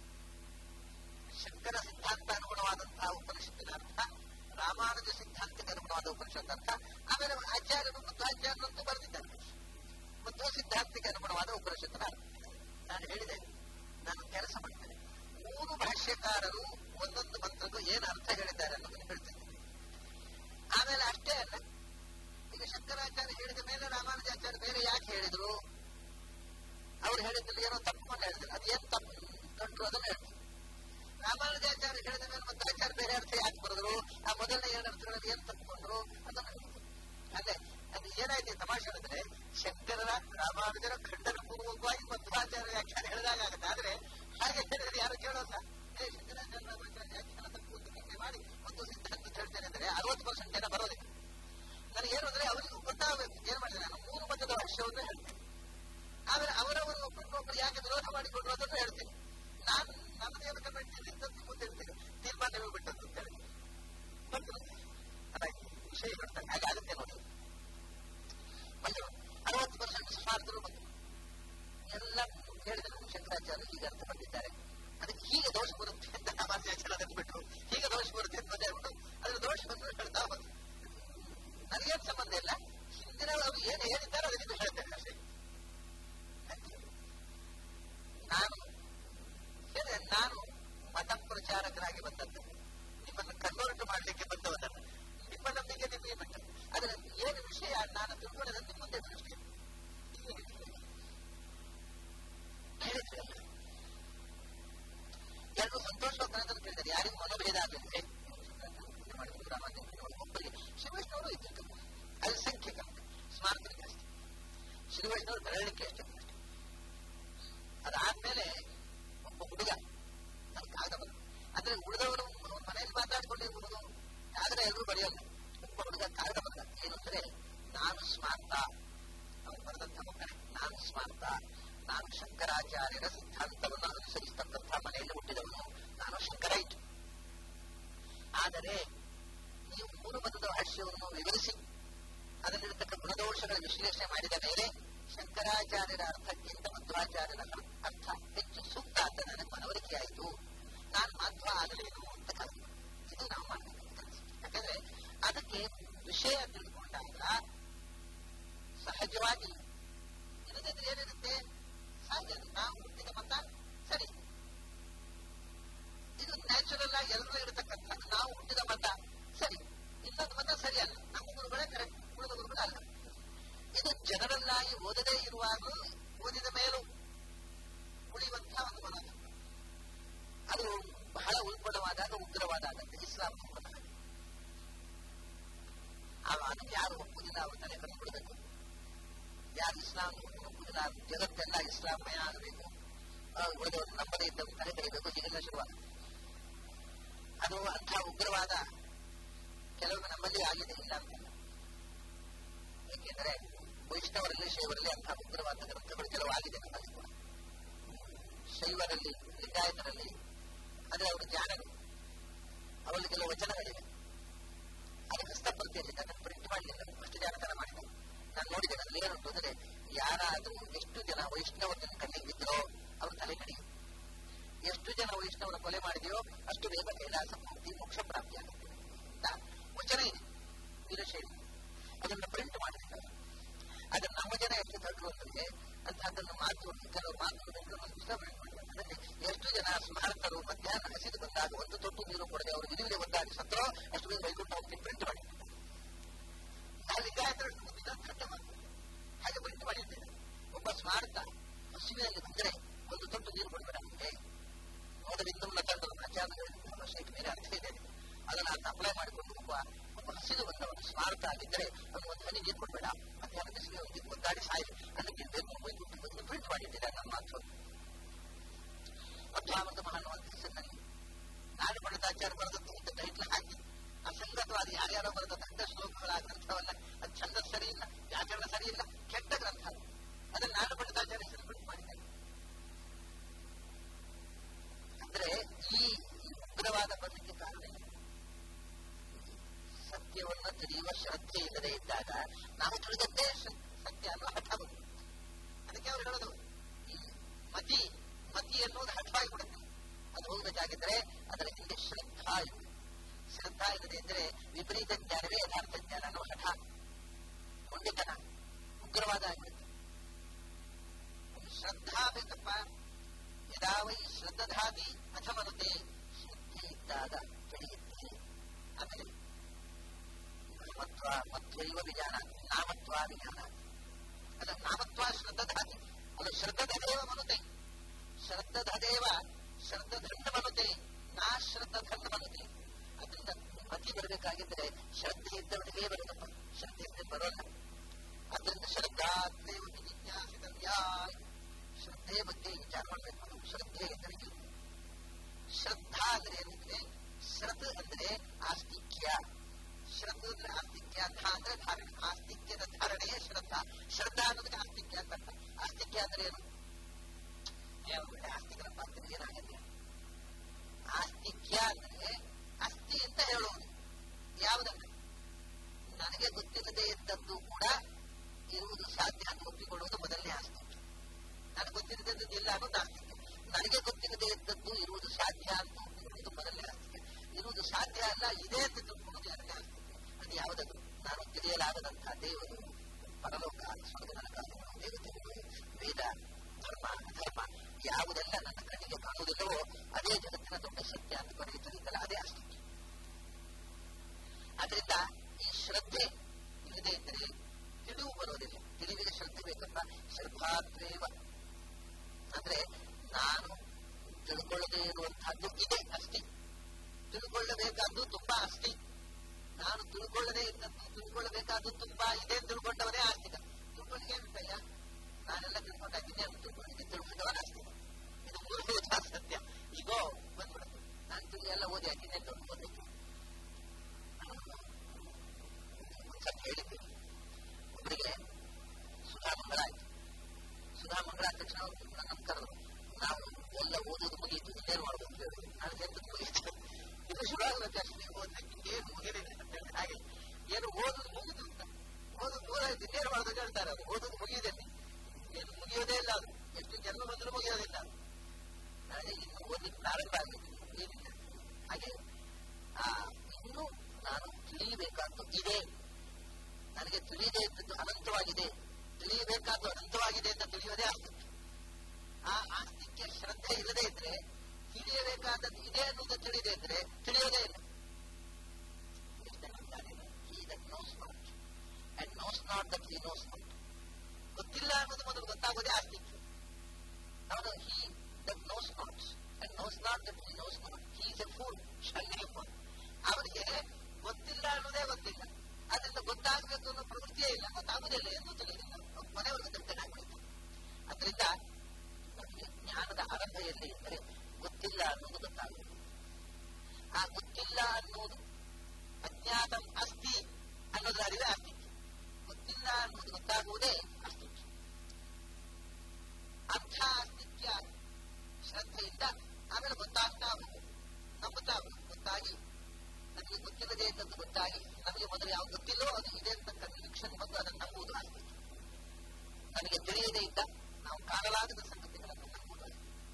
A: ಶಂಕರ ಸಿದ್ಧಾಂತ ಅನುಗುಣವಾದಂತಹ ಉಪನಿಷತ್ತಿನ ಅರ್ಥ ರಾಮಾನುಜ ಸಿದ್ಧಾಂತಕ್ಕೆ ಅನುಗುಣವಾದ ಉಪನಿಷತ್ ಅರ್ಥ ಆಮೇಲೆ ಆಚಾರ್ಯರು ಮತ್ತು ಆಚಾರ್ಯರಂತೂ ಬರೆದಿದ್ದಾರೆ ಮತ್ತು ಸಿದ್ಧಾಂತಕ್ಕೆ ಅನುಗುಣವಾದ ಉಪನಿಷತ್ತಿನ ಅರ್ಥ ನಾನು ಹೇಳಿದೆ ನಾನು ಕೆಲಸ ಮಾಡ್ತೇನೆ ಮೂರು ಭಾಷ್ಯಕಾರರು ಒಂದೊಂದು ಮಂತ್ರಕ್ಕೂ ಏನು ಅರ್ಥ ಹೇಳಿದ್ದಾರೆ ಅನ್ನೋದನ್ನು ಹೇಳ್ತೇನೆ ಆಮೇಲೆ ಅಷ್ಟೇ ಅಲ್ಲ ಈಗ ಶಂಕರಾಚಾರ್ಯ ಹೇಳಿದ ಮೇಲೆ ರಾಮಾನುಜಾಚಾರ್ಯ ಬೇರೆ ಯಾಕೆ ಹೇಳಿದ್ರು ಅವ್ರು ಹೇಳಿದ್ರಲ್ಲಿ ಏನೋ ತಪ್ಪು ಹೇಳಿದ್ರು ಅದು ಏನು ತಪ್ಪು ಕಂಡ್ರು ಅದನ್ನು ಹೇಳ್ತಾರೆ ರಾಮಾನುಜಾಚಾರ್ಯ ಹೇಳಿದ ಮೇಲೆ ಮತ್ತೆ ಆಚಾರ್ಯ ಬೇರೆ ಅರ್ಥ ಯಾಕೆ ಬರೆದ್ರು ಆ ಮೊದಲನೇ ಎರಡು ಅರ್ಥಗಳಲ್ಲಿ ಏನು ತಪ್ಪಿಕೊಂಡ್ರು ಅದನ್ನು ಹೇಳ್ತಾರೆ ಅಲ್ಲೇ ಅದು ಏನಾಯ್ತು ತಮಾಷೆ ಹೇಳಿದ್ರೆ ಶಂಕರರ ರಾಮಾನುಜರ ಖಂಡನ ಪೂರ್ವಕವಾಗಿ ಮಧ್ವಾಚಾರ್ಯ ವ್ಯಾಖ್ಯಾನ ಹೇಳಿದಾಗ ಆಗುತ್ತೆ ಆದ್ರೆ ಹಾಗೆ ಹೇಳಿದ್ರೆ ಯಾರು ಕೇಳೋಲ್ಲ ಏ ಶಂಕರಾಚಾರ್ಯ ರಾಮಾಚಾರ್ಯ ವ್ಯಾಖ್ಯಾನ ತಪ್ಪು ಅಂತ ಖಂಡನೆ ಮಾಡಿ ಒಂದು ಸಿದ್ಧಾಂತ ಹೇಳ್ತೇನೆ ಅಂದ್ರೆ ಅರವತ್ತು ಪರ್ಸೆಂಟ್ ಏನೋ ಬರೋದಿಲ್ಲ ನನಗೆ ಏನು ಅಂದ್ರೆ ಅವರಿಗೂ ಗೊತ್ತಾಗಬೇಕು ಏನ್ ಮಾಡಿದೆ ನಾನು ಮೂರು ಮತದ ಭಾಷ್ಯವನ್ನು ಹೇಳ್ತೇನೆ ಆದ್ರೆ ಅವರವರು ಒಬ್ಬರಿಗೊಬ್ಬರು ಯಾಕೆ ವಿರೋಧ ಮಾಡಿಕೊಂಡ್ರು ಅದನ್ನು ಹೇಳ್ತೇನೆ ನಾನು ನಮ್ಮದೇನು ಕಮೆಂಟ್ ಇದೆ ತಪ್ಪು ಗೊತ್ತಿರ್ತೇನೆ ತೀರ್ಮಾನವೇ ಬಿಟ್ಟದ್ದು ಅಂತ ಹೇಳಿ ಗೊತ್ತಿರುತ್ತೆ ಅದಾಗಿ ವಿಷಯ ಬರ್ತಾರೆ ಹಾಗೆ ಆಗುತ್ತೆ ನೋಡಿ ಬಂದರು ಅರವತ್ತು ಪರ್ಸೆಂಟ್ ಸ್ಮಾರ್ತರು ಬಂದರು ಎಲ್ಲ ಹೇಳಿದರು ಶಂಕರಾಚಾರ್ಯ ಹೀಗೆ ಅರ್ಥ ಮಾಡಿದ್ದಾರೆ ಅದಕ್ಕೆ ಹೀಗೆ ದೋಷ ಬರುತ್ತೆ ಅಂತ ರಾಮಾಚಾರ್ಯ ಅದನ್ನು ಬಿಟ್ಟರು ಹೀಗೆ ದೋಷ ಬರುತ್ತೆ ಅಂತ ಹೇಳ್ಬಿಟ್ಟು ಅದ್ರ ದೋಷವನ್ನು ಹೇಳ್ತಾ ಬಂದು ನನಗೇನು ಸಂಬಂಧ ಇಲ್ಲ ಹಿಂದಿನ ಅವರು ಏನು ಹೇಳಿದ್ದಾರೆ ಅದನ್ನು ಹೇಳ್ತೇನೆ ಅಷ್ಟೇ ನಾನು ಹೇಳಿದೆ ನಾನು ಮತ ಪ್ರಚಾರಕರಾಗಿ ಬಂದದ್ದು ನಿಮ್ಮನ್ನು ಕನ್ವರ್ಟ್ ಮಾಡಲಿಕ್ಕೆ ಬಂದವನಲ್ಲ ನಿಮ್ಮ ನಂಬಿಕೆ ನಿಮಗೆ ಬಿಟ್ಟು ಅದರ ಏನು ವಿಷಯ ನಾನು ತಿಳ್ಕೊಳ್ಳೋದನ್ನು ನಿಮ್ಮ ಮುಂದೆ ದೃಷ್ಟಿ ಹೇಳಿದ್ರಲ್ಲ ಎಲ್ಲರೂ ಸಂತೋಷವಾಗ್ತಾನೆ ಕೇಳಿದ್ದಾರೆ ಯಾರಿಗೂ ಮನೋಭೇದ ಆಗಲಿದೆ ಒಬ್ಬರಿಗೆ ಶ್ರೀವೈಷ್ಣವರು ಇದ್ದರು ಅಲ್ಸಂಖ್ಯಕ ಸ್ಮಾರಕರಿಗೆ ಅಷ್ಟೇ ಶ್ರೀವೈಷ್ಣವರು ಬರಲಿಕ್ಕೆ ಅಷ್ಟೇ ಅದಾದ್ಮೇಲೆ ಒಬ್ಬ ಹುಡುಗ ನನ್ನ ಕಾಗದ ಬಂದು ಅಂದ್ರೆ ಉಳಿದ ಶಂಕರಾಚಾರ್ಯರ ಸಿದ್ಧಾಂತವನ್ನು ಅನುಸರಿಸತಕ್ಕಂಥ ಮನೆಯಲ್ಲಿ ಹುಟ್ಟಿದವನು ನಾನು ಶಂಕರೈಟ್ ಆದರೆ ನೀವು ಮೂರು ಪದದ ಭಾಷ್ಯವನ್ನು ವಿವರಿಸಿ ಅದರಲ್ಲಿರತಕ್ಕ ಗುಣದೋಷಗಳ ವಿಶ್ಲೇಷಣೆ ಮಾಡಿದ ಮೇಲೆ ಶಂಕರಾಚಾರ್ಯರ ಅರ್ಥಕ್ಕಿಂತ ಮಧ್ವಾಚಾರ್ಯರ ಅರ್ಥ ಹೆಚ್ಚು ಸೂಕ್ತ ಅಂತ ನನಗೆ ಮನವರಿಕೆ ಆಯಿತು ನಾನು ಮಧ್ವ ಆಗಲೇನು ಅಂತ ಕಲಿತು ಇದು ನಾವು ಮಾಡಬೇಕು ಕೆಲಸ ಯಾಕಂದ್ರೆ ಅದಕ್ಕೆ ವಿಷಯ ತಿಳ್ಕೊಂಡಾಗ ಸಹಜವಾಗಿ ಇಲ್ಲದಿದ್ರೆ ಏನಿರುತ್ತೆ ಸಹಜ ನಾವು ಹುಟ್ಟಿದ ಮತ ಸರಿ ಇದು ನ್ಯಾಚುರಲ್ ಆಗಿ ಎಲ್ಲರೂ ಇರತಕ್ಕಂಥ ನಾವು ಹುಟ್ಟಿದ ಮತ ಸರಿ ಇನ್ನೊಂದು ಮತ ಸರಿ ಅಲ್ಲ ನಮ್ಮ ಗುರುಗಳೇ ಕರೆಕ್ಟ್ ಉಳಿದ ಗುರುಗಳು ಅಲ್ಲ ಇದು ಜನರಲ್ ಆಗಿ ಓದದೇ ಇರುವಾಗ ಓದಿದ ಮೇಲೂ ಉಳಿಯುವಂತಹ ಒಂದು ಮನ ಅದು ಬಹಳ ಉಲ್ಬಣವಾದಾಗ ಉಗ್ರವಾದ ಆಗತ್ತೆ ಇಸ್ಲಾಂ ಉಲ್ಬಣ ಆವಾಗ ಯಾರು ಒಪ್ಪುದಿಲ್ಲ ಅವರು ತಲೆ ಕಟ್ಬಿಡ್ಬೇಕು ಯಾರು ಇಸ್ಲಾಂ ಒಪ್ಪುದಿಲ್ಲ ಜಗತ್ತೆಲ್ಲ ಇಸ್ಲಾಮಯ ಆಗಬೇಕು ಉಳಿದವರು ನಂಬದೇ ಇದ್ದವರು ತಲೆ ಕಡಿಬೇಕು ಹೀಗೆಲ್ಲ ಶುರುವಾಗ ಅದು ಅಂಥ ಉಗ್ರವಾದ ಕೆಲವೊಮ್ಮೆ ನಮ್ಮಲ್ಲಿ ಆಗಿದೆ ಇಲ್ಲ ಅಂತಲ್ಲ ಏಕೆಂದರೆ ವೈಷ್ಣವರಲ್ಲಿ ಶೈವರಲ್ಲಿ ಅಂತಹ ಉಗ್ರವಾದ ಗ್ರಂಥಗಳು ಕೆಲವು ಆಗಿದೆ ನಮ್ಮಲ್ಲಿ ಕೂಡ ಶೈವರಲ್ಲಿ ಲಿಂಗಾಯತರಲ್ಲಿ ಆದರೆ ಅವರು ಜ್ಞಾನಗಳು ಅವರಲ್ಲಿ ಕೆಲವು ವಚನಗಳಿವೆ ಅದು ಹಸ್ತಪ್ರತಿಯಲ್ಲಿ ನಾನು ಪ್ರಿಂಟ್ ಮಾಡಲಿಲ್ಲ ಅಷ್ಟು ಜಾನತನ ಮಾಡಿದೆ ನಾನು ನೋಡಿದೆ ನನ್ನ ಏನುಂಟು ಅಂದರೆ ಯಾರಾದರೂ ಎಷ್ಟು ಜನ ವೈಷ್ಣವರನ್ನು ಕಣ್ಣಿಗೆ ಬಿದ್ದರೋ ಅವ್ರ ತಲೆ ಕಡಿಯು ಎಷ್ಟು ಜನ ವೈಷ್ಣವರ ಕೊಲೆ ಮಾಡಿದೆಯೋ ಅಷ್ಟು ಬೇಗ ಕೈಲಾಸ ಪೂರ್ತಿ ಮೋಕ್ಷ ಪ್ರಾಪ್ತಿಯಾಗುತ್ತೆ ವಚನ ಇದೆ ವೀರಶೈಲಿ ಅದನ್ನು ಪ್ರಿಂಟ್ ಮಾಡಿದ್ದಾರೆ ಅದನ್ನು ನಮ್ಮ ಜನ ಎಷ್ಟು ತಟ್ಟರು ಅಂದರೆ ಅಂತಹದ್ದನ್ನು ಮಾತು ಕೆಲವು ಮಾತುಗಳನ್ನು ಅದರಲ್ಲಿ ಎಷ್ಟು ಜನ ಸ್ಮಾರಕರು ಮಧ್ಯಾಹ್ನ ಹಸಿದು ಬಂದಾಗ ಒಂದು ತೊಟ್ಟು ನೀರು ಕೊಡದೆ ಅವರು ವಿಧಿವಿದೆ ಒಂದಾಗಿ ಸತ್ತರೋ ಅಷ್ಟು ಬೇಗ ವೈಕುಂಠ ಹೋಗ್ತೀನಿ ಪ್ರಿಂಟ್ ಮಾಡಿ ಲಿಂಗಾಯತರಷ್ಟು ಬುದ್ಧಿನ ದೊಡ್ಡ ಮಾತು ಹಾಗೆ ಪ್ರಿಂಟ್ ಮಾಡಿದ್ದೇನೆ ಒಬ್ಬ ಸ್ಮಾರಕ ಹಸಿವಿನಲ್ಲಿ ಬಂದರೆ ಒಂದು ತೊಟ್ಟು ನೀರು ಕೊಡಬೇಡ ಅವನಿಗೆ ಮೋದವಿಂದ ತಂಡರು ಆಚಾರ್ಯ ಶೇಖ್ ಮೇಲೆ ಅರ್ಥ ಇದೆ ಅದನ್ನು ಆತ ಅಪ್ಲೈ ಮಾಡಿಕೊಂಡು ಒಬ್ಬ ಒಬ್ಬ ಹಸಿದು ಬಂದವನು ಸ್ಮಾರಕ ಆಗಿದ್ದರೆ ಅವನು ಒಂದು ಹನಿ ನೀರು ಕೊಡಬೇಡ ಮಧ್ಯಾಹ್ನ ಬಿಸಿಲು ಅವನಿಗೆ ಒದ್ದಾಡಿ ಸಾಯಿರಿ ಅದಕ್ಕೆ ಬೇಕು ವೈಕುಂಠ ಬಂದು ಪ್ರಿಂಟ್ ಮಾಡಿಟ್ಟಿದ್ದಾರೆ ನನ್ನ ಮಾತು ಮಧ್ವಾಮೃತ ಅನ್ನುವಂಥ ಹೆಸರಿನಲ್ಲಿ ನಾನು ಪಂಡಿತಾಚಾರ್ಯ ಬರೆದದ್ದು ಅಂತ ಟೈಟ್ಲ್ ಹಾಕಿ ಅಸಂಗತವಾದ ಯಾರ್ಯಾರೋ ಬರೆದ ದೊಡ್ಡ ಶ್ಲೋಕಗಳ ಗ್ರಂಥವಲ್ಲ ಅದು ಛಂದ ಸರಿ ಇಲ್ಲ ವ್ಯಾಕರಣ ಸರಿ ಇಲ್ಲ ಕೆಟ್ಟ ಗ್ರಂಥ ಅದನ್ನು ನಾನು ಪಂಡಿತಾಚಾರ್ಯ ಹೆಸರು ಪ್ರಿಂಟ್ ಮಾಡಿದ್ದೇನೆ ಅಂದ್ರೆ ಈ ಉಗ್ರವಾದ ಬರಲಿಕ್ಕೆ ಕಾರಣ ಸತ್ಯವನ್ನು ತಿಳಿಯುವ ಶ್ರದ್ಧೆ ಇಲ್ಲದೆ ಇದ್ದಾಗ ನಾವು ತಿಳಿದದ್ದೇ ಸತ್ಯ ಅನ್ನೋ ಹಠ ಬಂತು ಅದಕ್ಕೆ ಅವ್ರು ಹೇಳೋದು ಈ ಮತಿ ಮತಿ ಎನ್ನುವುದು ಹಠವಾಗಿ ಬಿಡುತ್ತೆ ಅದು ಹೋಗಬೇಕಾಗಿದ್ರೆ ಅದರ ಹಿಂದೆ ಶ್ರದ್ಧಾ ಇದೆ ಶ್ರದ್ಧಾ ಇಲ್ಲದೆ ಇದ್ರೆ ವಿಪರೀತ ಜ್ಞಾನವೇ ಯಥಾರ್ಥ ಜ್ಞಾನ ಅನ್ನೋ ಹಠ ಮೊಂಡಿತನ ಉಗ್ರವಾದ ಆಗಿರುತ್ತೆ ಶ್ರದ್ಧಾ ಬೇಕಪ್ಪ ಯದಾ ವೈ ಶ್ರದ್ಧಾತಿ ಅಥಮನುತೆ ಶ್ರದ್ಧೆ ಇದ್ದಾಗ ತಿಳಿಯುತ್ತೆ ಆಮೇಲೆ ನಾಮತ್ವ ಮತ್ವೈವ ವಿಜ್ಞಾನ ನಾಮತ್ವ ವಿಜ್ಞಾನ ಅಲ್ಲ ನಾಮತ್ವ ಶ್ರದ್ಧಾತಿ ಅದು ಶ್ರದ್ಧದೇವ ಮನುತೆ ಶ್ರದ್ಧದೇವ ಶ್ರದ್ಧಧಂಡ ಮನುತೆ ನಾ ಶ್ರದ್ಧಧಂಡ ಮನುತೆ ಅದರಿಂದ ಮತಿ ಬರಬೇಕಾಗಿದ್ರೆ ಶ್ರದ್ಧೆ ಇದ್ದವನಿಗೆ ಬರುತ್ತಪ್ಪ ಶ್ರದ್ಧೆ ಇದ್ದ ಬರೋಲ್ಲ ಅದರಿಂದ ಶ್ರದ್ಧಾತ್ಮೇವ ಜಿಜ್ಞಾಸಿತವ್ಯ ಶ್ರದ್ಧೆ ಬಗ್ಗೆ ವಿಚಾರ ಮಾಡಬೇಕು ಶ್ರದ್ಧೆ ಎಂದರೆ ಶ್ರದ್ಧಾ ಅಂದ್ರೆ ಏನಂದ್ರೆ ಶ್ರದ್ ಅಂದ್ರೆ ಆಸ್ತಿಕ್ಯ ಶ್ರದ್ಧ ಅಂದ್ರೆ ಆಸ್ತಿಕ್ಯ ಧ ಅಂದ್ರೆ ಧಾರಣೆ ಆಸ್ತಿಕ್ಯದ ಧಾರಣೆಯೇ ಶ್ರದ್ಧಾ ಶ್ರದ್ಧಾ ಅನ್ನೋದಕ್ಕೆ ಆಸ್ತಿಕ್ಯ ಅಂತ ಅರ್ಥ ಆಸ್ತಿಕ್ಯ ಅಂದ್ರೆ ಏನು ಒಳ್ಳೆ ಆಸ್ತಿಕರಪ್ಪ ಅಂತ ಏನಾಗಲ್ಲ ಆಸ್ತಿಕ್ಯ ಅಂದ್ರೆ ಅಸ್ತಿ ಅಂತ ಹೇಳುವುದು ಯಾವುದನ್ನ ನನಗೆ ಗೊತ್ತಿಲ್ಲದೆ ಇದ್ದದ್ದು ಕೂಡ ಇರುವುದು ಸಾಧ್ಯ ಅಂತ ಒಪ್ಪಿಕೊಳ್ಳುವುದು ಮೊದಲನೇ ಆಸ್ತಿಕ್ಯ ನನಗೆ ಗೊತ್ತಿಲ್ಲದದ್ದು ಇಲ್ಲ ಅನ್ನೋದು ಆಸ್ತಿಕ್ಯ ನನಗೆ ಗೊತ್ತಿಲ್ಲದೆ ಇದ್ದದ್ದು ಇರುವುದು ಸಾಧ್ಯ ಅಂತ ಒಪ್ಪಿಕೊಳ್ಳುವುದು ಮೊದಲನೇ ಆಸ್ತಿಕ್ಯ ಇರುವುದು ಸಾಧ್ಯ ಅಲ್ಲ ಇದೆ ಅಂತ ತಿಳ್ಕೊಳ್ಳೋದು ಎರಡನೇ ಆಸ್ತಿಕ್ಯ ಅದು ಯಾವುದದು ನಾನು ತಿಳಿಯಲಾಗದಂತಹ ದೇವರು ಪರಲೋಕ ಸ್ವರ್ಗ ನರಕಾದಿಗಳು ದೇವತೆಗಳು ವೇದ ಧರ್ಮ ಅಧರ್ಮ ಯಾವುದೆಲ್ಲ ನನ್ನ ಕಣ್ಣಿಗೆ ಕಾಣುವುದಿಲ್ಲವೋ ಅದೇ ಜಗತ್ತಿನ ದೊಡ್ಡ ಸತ್ಯ ಅಂತ ಕೊನೆಗೆ ತಿಳಿತಲ್ಲ ಅದೇ ಆಸ್ತಿಕ್ಯ ಆದ್ರಿಂದ ಈ ಶ್ರದ್ಧೆ ಇಲ್ಲದೆ ಇದ್ದರೆ ತಿಳಿವು ಬರೋದಿಲ್ಲ ತಿಳಿವಿಗೆ ಶ್ರದ್ಧೆ ಬೇಕಪ್ಪ ಶ್ರದ್ಧಾತ್ವೇವ ಅಂದ್ರೆ ನಾನು ತಿಳ್ಕೊಳ್ಳದೆ ಇರುವಂತಹದ್ದು ಇದೆ ಅಷ್ಟೇ ತಿಳ್ಕೊಳ್ಳಬೇಕಾದ್ದು ತುಂಬಾ ಅಷ್ಟೇ ನಾನು ತಿಳ್ಕೊಳ್ಳದೆ ಇದ್ದದ್ದು ತಿಳ್ಕೊಳ್ಳಬೇಕಾದ್ದು ತುಂಬಾ ಇದೆ ತಿಳ್ಕೊಂಡವನೇ ಆಸ್ತಿಕ ತಿಳ್ಕೊಳ್ಳಿಗೆ ಏನುಂಟಯ್ಯ ನಾನೆಲ್ಲ ತಿಳ್ಕೊಂಡಾಗಿದ್ದೆ ಅಂತ ತಿಳ್ಕೊಳ್ಳಿಕ್ಕೆ ತಿಳ್ಕೊಂಡವನ ಆಸ್ತಿಕ ಇದು ಮೂಲಭೂತ ಸತ್ಯ ಈಗೋ ಬಂದ್ಬಿಡುತ್ತೆ ನಾನು ತಿಳಿ ಎಲ್ಲ ಓದಿ ಹಾಕಿದ್ದೆ ತಿಳ್ಕೊಂಡಕ್ಕೆ ಸ್ವಲ್ಪ ಹೇಳಿದ್ದೆ ಒಬ್ಬರಿಗೆ ಸುಧಾಮಂಗಳ ಆಯ್ತು ಸುಧಾಮಂಗಳ ಆದ ತಕ್ಷಣ ನನ್ನ ಕರೆದ್ರು ಇರಬಾರ್ದು ಏನಿಲ್ಲ ಹಾಗೆ ಆ ಇನ್ನೂ ನಾನು ತಿಳಿಯಬೇಕಾದ್ದು ಇದೆ ನನಗೆ ತಿಳಿಯದೇ ಇದ್ದದ್ದು ಅನಂತವಾಗಿದೆ ತಿಳಿಯಬೇಕಾದ್ದು ಅನಂತವಾಗಿದೆ ಅಂತ ತಿಳಿಯೋದೇ ಆಸ್ತಿಕ್ಯ ಆ ಆಸ್ತಿಕ್ಯ ಶ್ರದ್ಧೆ ಇಲ್ಲದೆ ಇದ್ರೆ ತಿಳಿಯಬೇಕಾದದ್ದು ಇದೆ ಅನ್ನೋದು ತಿಳಿದೇ ಇದ್ರೆ ತಿಳಿಯೋದೇ ಇಲ್ಲ He that knows not and knows not that he knows not. ಗೊತ್ತಿಲ್ಲ ಅನ್ನೋದು ಮೊದಲು ಗೊತ್ತಾಗೋದೇ ಆಸ್ತಿಕ್ಯ ಅವನು he that knows not and knows not that he knows not he is a fool ಶಂಗರಿಪ ಅವನಿಗೆ ಗೊತ್ತಿಲ್ಲ ಅನ್ನೋದೇ ಗೊತ್ತಿಲ್ಲ ಅದರಿಂದ ಗೊತ್ತಾಗಬೇಕು ಅನ್ನೋ ಪ್ರವೃತ್ತಿಯೇ ಇಲ್ಲ ಗೊತ್ತಾಗುವುದಿಲ್ಲ ಎಂದು ತಿಳಿದಿಲ್ಲ ಕೊನೆವರೆಗೂ ತಪ್ಪನಾಗ್ಬಿಡುತ್ತೆ ಅದರಿಂದ ನಮಗೆ ಜ್ಞಾನದ ಆರಂಭ ಎಲ್ಲಿ ಇದ್ದರೆ ಗೊತ್ತಿಲ್ಲ ಅನ್ನೋದು ಗೊತ್ತಾಗಬೇಕು ಆ ಗೊತ್ತಿಲ್ಲ ಅನ್ನೋದು ಅಜ್ಞಾತಂ ಅಸ್ತಿ ಅನ್ನೋದ್ರ ಅರಿವೇ ಆಸ್ತಿಕ್ಯ ಗೊತ್ತಿಲ್ಲ ಅನ್ನೋದು ಗೊತ್ತಾಗುವುದೇ ಆಸ್ತಿಕ್ಯ ಅರ್ಥ ಆಸ್ತಿಕ್ಯ ಶ್ರದ್ಧೆಯಿಂದ ಆಮೇಲೆ ಗೊತ್ತಾಗ್ತಾ ಹೋಗುದು ನಂಬುತ್ತಾ ಹೋಗುದು ಗೊತ್ತಾಗಿ ನಮಗೆ ಗೊತ್ತಿಲ್ಲದೆ ಇದ್ದದ್ದು ಗೊತ್ತಾಗಿ ನಮಗೆ ಮೊದಲು ಯಾವ್ದು ಗೊತ್ತಿಲ್ಲೋ ಅದು ಇದೆ ಅಂತ ಕನ್ವಿಕ್ಷನ್ ಬಂದು ಅದನ್ನು ನಂಬುವುದು ಆಸ್ತಿಕ್ಯ ನನಗೆ ತಿಳಿಯದೇ ಇದ್ದ ನಾವು ಕಾಣಲಾಗದ ಸಂಗತಿಗಳನ್ನು ನಂಬುವುದು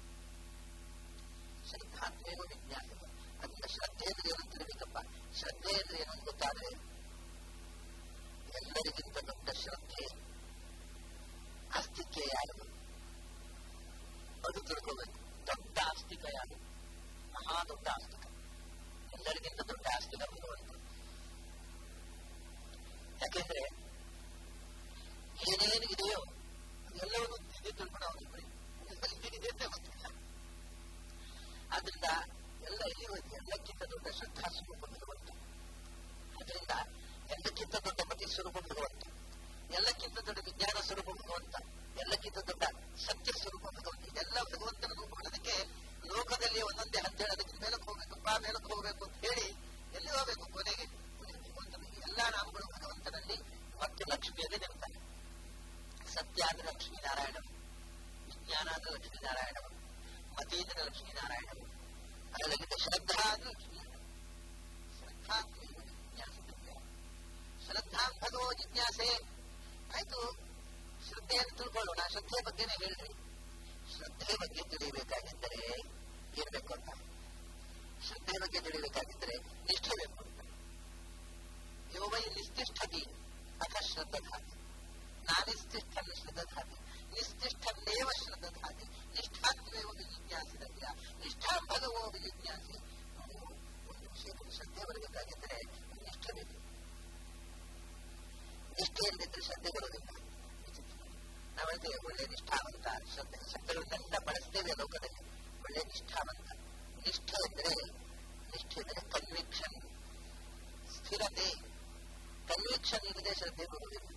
A: ಶ್ರದ್ಧಾತ್ಮೇವ ವಿಜ್ಞಾನ ಅದರಿಂದ ಶ್ರದ್ಧೆ ಅಂದ್ರೆ ಏನು ತಿಳಿಬೇಕಪ್ಪ ಶ್ರದ್ಧೆ ಅಂದ್ರೆ ಏನು ಗೊತ್ತಾದ್ರೆ ಎಲ್ಲರಿಗಿಂತ ದೊಡ್ಡ ಶ್ರದ್ಧೆ ಆಸ್ತಿಕ್ಯ ಯಾರು ಅದು ತಿಳ್ಕೋಬೇಕು ದೊಡ್ಡ ಆಸ್ತಿಕ ಯಾರು ಮಹಾ ದೊಡ್ಡ ಆಸ್ತಿಕ ಎಲ್ಲರಿಗಿಂತ ದೊಡ್ಡ ಆಸ್ತಿಕ ಭಗವಂತ ಯಾಕೆಂದ್ರೆ ಏನೇನು ಇದೆಯೋ ಎಲ್ಲವನ್ನೂ ಇದೆ ತಿಳ್ಕೊಂಡು ಅವನಿಬ್ಬರಿ ಏನಿದೆ ಅಂತ ಗೊತ್ತಿಲ್ಲ ಆದ್ರಿಂದ ಎಲ್ಲ ಇಲ್ಲಿರುವುದು ಎಲ್ಲಕ್ಕಿಂತ ದೊಡ್ಡ ಶ್ರದ್ಧಾ ಸ್ವರೂಪ ಭಗವಂತ ಅದರಿಂದ ಎಲ್ಲಕ್ಕಿಂತ ದೊಡ್ಡ ಪತಿ ಸ್ವರೂಪ ಭಗವಂತ ಎಲ್ಲಕ್ಕಿಂತ ದೊಡ್ಡ ವಿಜ್ಞಾನ ಸ್ವರೂಪ ಭಗವಂತ ಎಲ್ಲಕ್ಕಿಂತ ದೊಡ್ಡ ಸತ್ಯ ಸ್ವರೂಪ ಭಗವಂತ ಇದೆಲ್ಲ ಭಗವಂತನ ರೂಪಗಳದಕ್ಕೆ ಲೋಕದಲ್ಲಿ ಒಂದೊಂದೇ ಹಂತೇಳಿ ಅದಕ್ಕೆ ಮೇಲಕ್ಕೆ ಹೋಗ್ಬೇಕಪ್ಪ ಮೇಲಕ್ಕೆ ಹೋಗ್ಬೇಕು ಅಂತ ಹೇಳಿ ಎಲ್ಲಿ ಹೋಗ್ಬೇಕು ಕೊನೆಗೆ ಭಗವಂತನ ಎಲ್ಲಾ ನಾಮಗಳು ಭಗವಂತನಲ್ಲಿ ಮತ್ತು ಲಕ್ಷ್ಮಿಯಲ್ಲಿ ನಿಲ್ತಾನೆ ಸತ್ಯ ಅಂದ್ರೆ ಲಕ್ಷ್ಮೀನಾರಾಯಣ ವಿಜ್ಞಾನ ಅಂದ್ರೆ ಲಕ್ಷ್ಮೀನಾರಾಯಣ ಮತಿ ಅಂದ್ರೆ ಲಕ್ಷ್ಮೀನಾರಾಯಣ ಅದರಲ್ಲಿದ್ದ ಶ್ರದ್ಧಾ ಅಂದ್ರೆ ಲಕ್ಷ್ಮೀನಾರಾಯಣ ಶ್ರದ್ಧಾ ಶ್ರದ್ಧಾಂ ಭಗವೋ ಜಿಜ್ಞಾಸೆ ಆಯ್ತು ಶ್ರದ್ಧೆಯನ್ನು ತಿಳ್ಕೊಳ್ಳೋಣ ಶ್ರದ್ಧೆ ಬಗ್ಗೆನೇ ಹೇಳಿದ್ರಿ ಶ್ರದ್ಧೆ ಬಗ್ಗೆ ತಿಳಿಯಬೇಕಾಗಿದ್ದರೆ ಏನ್ ಬೇಕು ಅಂತ ಶ್ರದ್ಧೆ ಬಗ್ಗೆ ತಿಳಿಯಬೇಕಾಗಿದ್ದರೆ ನಿಷ್ಠೆ ಬೇಕು ಅಂತ ಯೋವೈ ನಿಸ್ತಿಷ್ಠತಿ ಅಥ ಶ್ರದ್ಧಾತಿ ನಾನಿಸ್ತಿಷ್ಠನ್ ಶ್ರದ್ಧಾತಿ ನಿಸ್ತಿಷ್ಠನ್ನೇವ ಶ್ರದ್ಧಾತಿ ನಿಷ್ಠಾತ್ಮೇವ ವಿಜಿಜ್ಞಾಸಿದವ್ಯ ನಿಷ್ಠಾಂ ಭಗವೋ ವಿಜಿಜ್ಞಾಸಿ ಒಂದು ವಿಷಯದಲ್ಲಿ ಶ್ರದ್ಧೆ ಬರಬೇಕಾಗಿದ್ದರೆ ನಿಷ್ಠೆ ಬೇಕು ನಿಷ್ಠೆಯಲ್ಲಿದ್ದರೆ ಶ್ರದ್ಧೆ ಬರೋದಿಲ್ಲ ನಾವು ಹೇಳ್ತೇವೆ ಒಳ್ಳೆ ನಿಷ್ಠಾವಂತ ಶ್ರದ್ಧೆ ಶಬ್ದಗಳನ್ನೆಲ್ಲ ಬಳಸ್ತೇವೆ ಲೋಕದಲ್ಲಿ ಒಳ್ಳೆ ನಿಷ್ಠಾವಂತ ನಿಷ್ಠೆ ಅಂದ್ರೆ ನಿಷ್ಠೆ ಅಂದರೆ ಕನ್ವಿಕ್ಷನ್ ಸ್ಥಿರತೆ ಕನ್ವಿಕ್ಷನ್ ಇಲ್ಲದೆ ಶ್ರದ್ಧೆ ಬರುವುದಿಲ್ಲ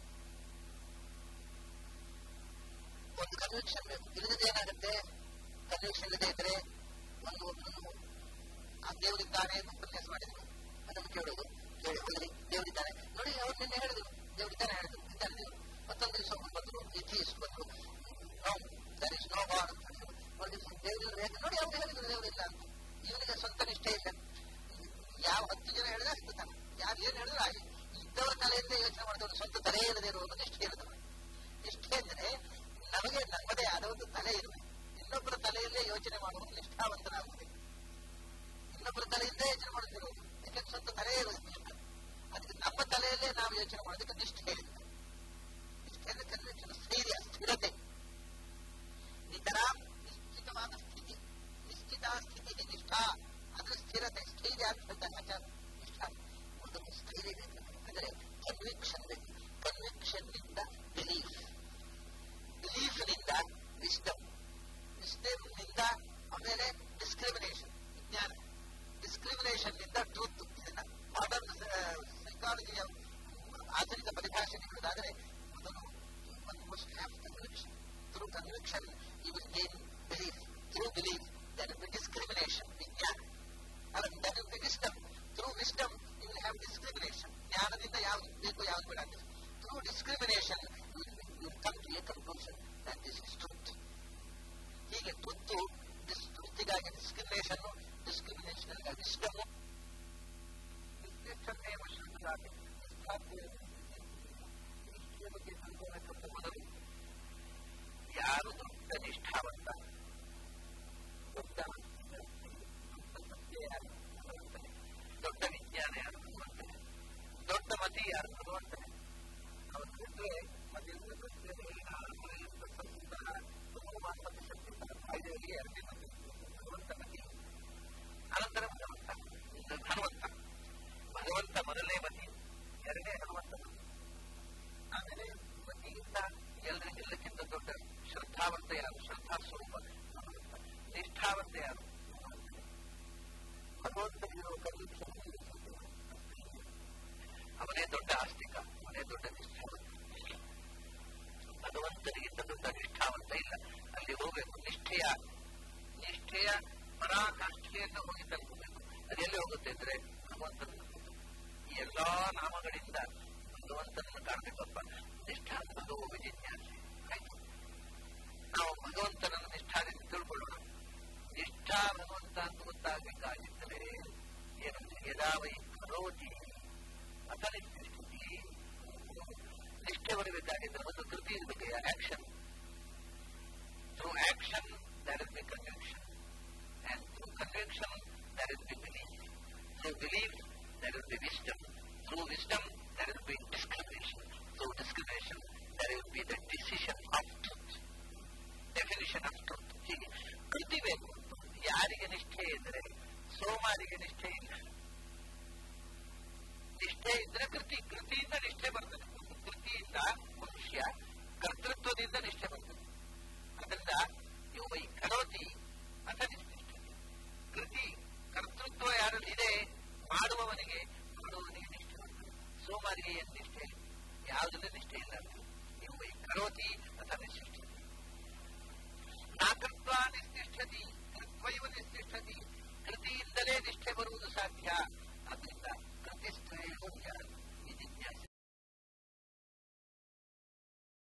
A: ಒಂದು ಕನ್ವಿಕ್ಷನ್ ಬೇಕು ಇಲ್ಲದೆ ಏನಾಗುತ್ತೆ ಕನ್ವಿಕ್ಷನ್ ಇಲ್ಲದೆ ಇದ್ರೆ ಒಂದು ಒಬ್ಬನು ಆ ದೇವರಿದ್ದಾನೆ ಅಂತ ಉಪನ್ಯಾಸ ಮಾಡಿದ್ರು ಅದನ್ನು ಕೇಳೋದು ಕೇಳಿ ಹೋಗ್ರಿ ದೇವರಿದ್ದಾನೆ ನೋಡಿ ಅವ್ರು ನಿನ್ನೆ ಹೇಳಿದ್ರು ದೇವರಿದ್ದಾನೆ ಹೇಳಿದ್ರು ಇದ್ದಾನೆ ದೇವರು ಮತ್ತೊಂದು ದಿವಸ ಒಬ್ಬರು ಬಂದರು ಇಥೀಸ್ ಬಂದರು no there is no God ಅಂತ ಹೇಳಿದ್ರು ಒಂದು ದಿವಸ ದೇವರಿಲ್ಲ ಯಾಕೆ ನೋಡಿ ಅವ್ರು ಹೇಳಿದ್ರು ದೇವರಿಲ್ಲ ಅಂತ ಇವನಿಗೆ ಸ್ವಂತ ನಿಷ್ಠೆ ಇಲ್ಲ ಯಾವ ಹತ್ತು ಜನ ಹೇಳಿದ್ರೆ ಅಷ್ಟು ತನ ಯಾರು ಏನು ಹೇಳಿದ್ರು ಹಾಗೆ ಇದ್ದವರ ತಲೆಯಿಂದ ಯೋಚನೆ ಮಾಡಿದವರು ಸ್ವಂತ ತಲೆ ಇಲ್ಲದೆ ಇರುವುದು ನಿಷ್ಠೆ ಇಲ್ಲದವ ನಿಷ್ಠೆ ಅಂದ್ರೆ ನಮಗೆ ನಮ್ಮದೇ ಆದ ಒಂದು ತಲೆ ಇರಬೇಕು ಇನ್ನೊಬ್ಬರ ತಲೆಯಲ್ಲೇ ಯೋಚನೆ ಮಾಡುವುದು ನಿಷ್ಠಾವಂತನಾಗುವುದಿಲ್ಲ ಇನ್ನೊಬ್ಬರ ತಲೆಯಿಂದ ಯೋಚನೆ ಮಾಡುತ್ತಿರುವುದು ಯಾಕಂದ್ರೆ ಸ್ವಂತ ತಲೆ ಇರುವುದಿಲ್ಲ ಅದಕ್ಕೆ ನಮ್ಮ ತಲೆಯಲ್ಲೇ ನಾವು ಯೋಚನೆ ಮಾಡೋದಕ್ಕೆ ನಿಷ್ಠೆ ಇಲ್ಲ ನಿಷ್ಠೆ ಅಂದ್ರೆ ಕನ್ವೆನ್ಷನ್ ಸ್ಥೈರ್ಯ ಸ್ಥಿರತೆ ನಿತರ ನಿಶ್ಚಿತವಾದ ಸ್ಥಿತಿ ನಿಶ್ಚಿತ ಸ್ಥಿತಿ ನಿಷ್ಠಾ ಅಂದ್ರೆ ಸ್ಥಿರತೆ ಸ್ಥೈರ್ಯ ಅಂತ ಹೇಳ್ತಾರೆ ಆಚಾರ ನಿಷ್ಠಾ ಒಂದು ಸ್ಥೈರ್ಯ ಬೇಕು ಅಂದ್ರೆ ಕನ್ವಿಕ್ಷನ್ ಬೇಕು ಕನ್ವಿಕ್ಷನ್ ನಿಂದ ಬಿಲೀಫ್ ಬಿಲೀಫ್ ನಿಂದ ವಿಸ್ಡಮ್ ವಿಸ್ಡಮ್ ನಿಂದ ಆಮೇಲೆ ಡಿಸ್ಕ್ರಿಮಿನೇಷನ್ ವಿಜ್ಞಾನ ಡಿಸ್ಕ್ರಿಮಿನೇಷನ್ ನಿಂದ ಟ್ರೂತ್ ಇದನ್ನ ಮಾಡರ್ನ್ ಸೈಕಾಲಜಿಯ ಆಧುನಿಕ ಪರಿಭಾಷೆ ನೀಡುವುದಾದರೆ ಮೊದಲು must have conviction through conviction you will gain belief through belief then be discrimination ವಿಜ್ಞಾನ then will be wisdom through wisdom you will have discrimination ಜ್ಞಾನದಿಂದ ಯಾವ್ದು ಬೇಕು ಯಾವ್ದು ಬೇಡ through discrimination you come to a conclusion that this is truth ಹೀಗೆ ತುತ್ತು ತೃಪ್ತಿಗಾಗಿ discrimination discrimination wisdom ನಿರ್ದಿಷ್ಟನ್ನೇವ ಶ್ರದ್ಧಾತಿ ಬಗ್ಗೆ ತಿಳ್ಕೋಬೇಕಂತ ಮೊದಲು ಯಾರು ದೊಡ್ಡ ನಿಷ್ಠಾವಂತ ದೊಡ್ಡ ಹನುಮಂತಮತಿ ಅನಂತರ ಭಗವಂತ ಹನುಮಂತ ಭಗವಂತ ಮೊದಲನೇ ಮತಿ ಎರಡನೇ ಹನುಮಂತ ಮತಿ ಆಮೇಲೆ ಮತಿಯಿಂದ ಎಲ್ಲರ ಎಲ್ಲಕ್ಕಿಂತ ದೊಡ್ಡ ಶ್ರದ್ಧಾವಂತ ಯಾರು ಶ್ರದ್ಧಾ ಸ್ವರೂಪ ಭಗವಂತ ನಿಷ್ಠಾವಂತ ಯಾರು ಭಗವಂತನಿರುವ ಕಲ್ಲು ಅವನೇ ದೊಡ್ಡ ಆಸ್ತಿಕ ಅವನೇ ದೊಡ್ಡ ನಿಷ್ಠಾವಂತ ಭಗವಂತನಿಗಿಂತ ದೊಡ್ಡ ನಿಷ್ಠಾವಂತ ಇಲ್ಲ ಅಲ್ಲಿ ಹೋಗಬೇಕು ನಿಷ್ಠೆಯ ನಿಷ್ಠೆಯ ಪರಾಕಾಷ್ಠೆಯನ್ನು ಹೋಗಿ ತಲುಪಬೇಕು ಅದೆಲ್ಲಿ ಹೋಗುತ್ತೆ ಅಂದ್ರೆ ಭಗವಂತನ ಈ ಎಲ್ಲಾ ನಾಮಗಳಿಂದ ಭಗವಂತನನ್ನು ಕಾಣಬೇಕಪ್ಪ ನಿಷ್ಠಾಂತದ ವಿಜಿಜ್ಞಾಸೆ ಆಯ್ತು ನಾವು ಭಗವಂತನನ್ನು ನಿಷ್ಠಾದಿಂದ ತಿಳ್ಕೊಳ್ಳೋಣ ನಿಷ್ಠಾ ಭಗವಂತ ಅಂತ ಗೊತ್ತಾಗಬೇಕಾಗಿದ್ದರೆ ಏನು ಯದಾವೈ ಕರೋತಿ ಅಥಲಿ ಸ್ಥಿತಿ ನಿಷ್ಠೆ ಬರಬೇಕಾಗಿದ್ದರೆ ಒಂದು ಕೃತಿ ಇರಬೇಕು action through action there is be conviction and through conviction there is be belief through belief there is be wisdom through wisdom there is be discrimination through discrimination there is be the decision of truth definition of truth ಹೀಗೆ ಕೃತಿ ಬೇಕು ಯಾರಿಗೆ ನಿಷ್ಠೆ ಇದ್ರೆ ಸೋಮಾರಿಗೆ ನಿಷ್ಠೆ ಇಲ್ಲ ನಿಷ್ಠೆ ಇದ್ರೆ ಕೃತಿ ಕೃತಿಯಿಂದ ನಿಷ್ಠೆ ಬರ್ತದೆ ಕೃತಿಯಿಂದ ಮನುಷ್ಯ ಕರ್ತೃತ್ವದಿಂದ ನಿಷ್ಠೆ ಬರ್ತದೆ ಅದರಿಂದ ಇವು ವೈ ಕರೋತಿ ಅಥ ನಿಷ್ಠೆ ಕೃತಿ ಕರ್ತೃತ್ವ ಯಾರಲ್ಲಿ ಇದೆ ಮಾಡುವವನಿಗೆ ಮಾಡುವವನಿಗೆ ನಿಷ್ಠೆ ಬರ್ತದೆ ಸೋಮಾರಿಗೆ ಏನು ನಿಷ್ಠೆ ಯಾವುದರಲ್ಲಿ ನಿಷ್ಠೆ ಇಲ್ಲ ಇವು ವೈ ಕರೋತಿ ಅಥ ನಿಷ್ಠೆ ನಾಕೃತ್ವ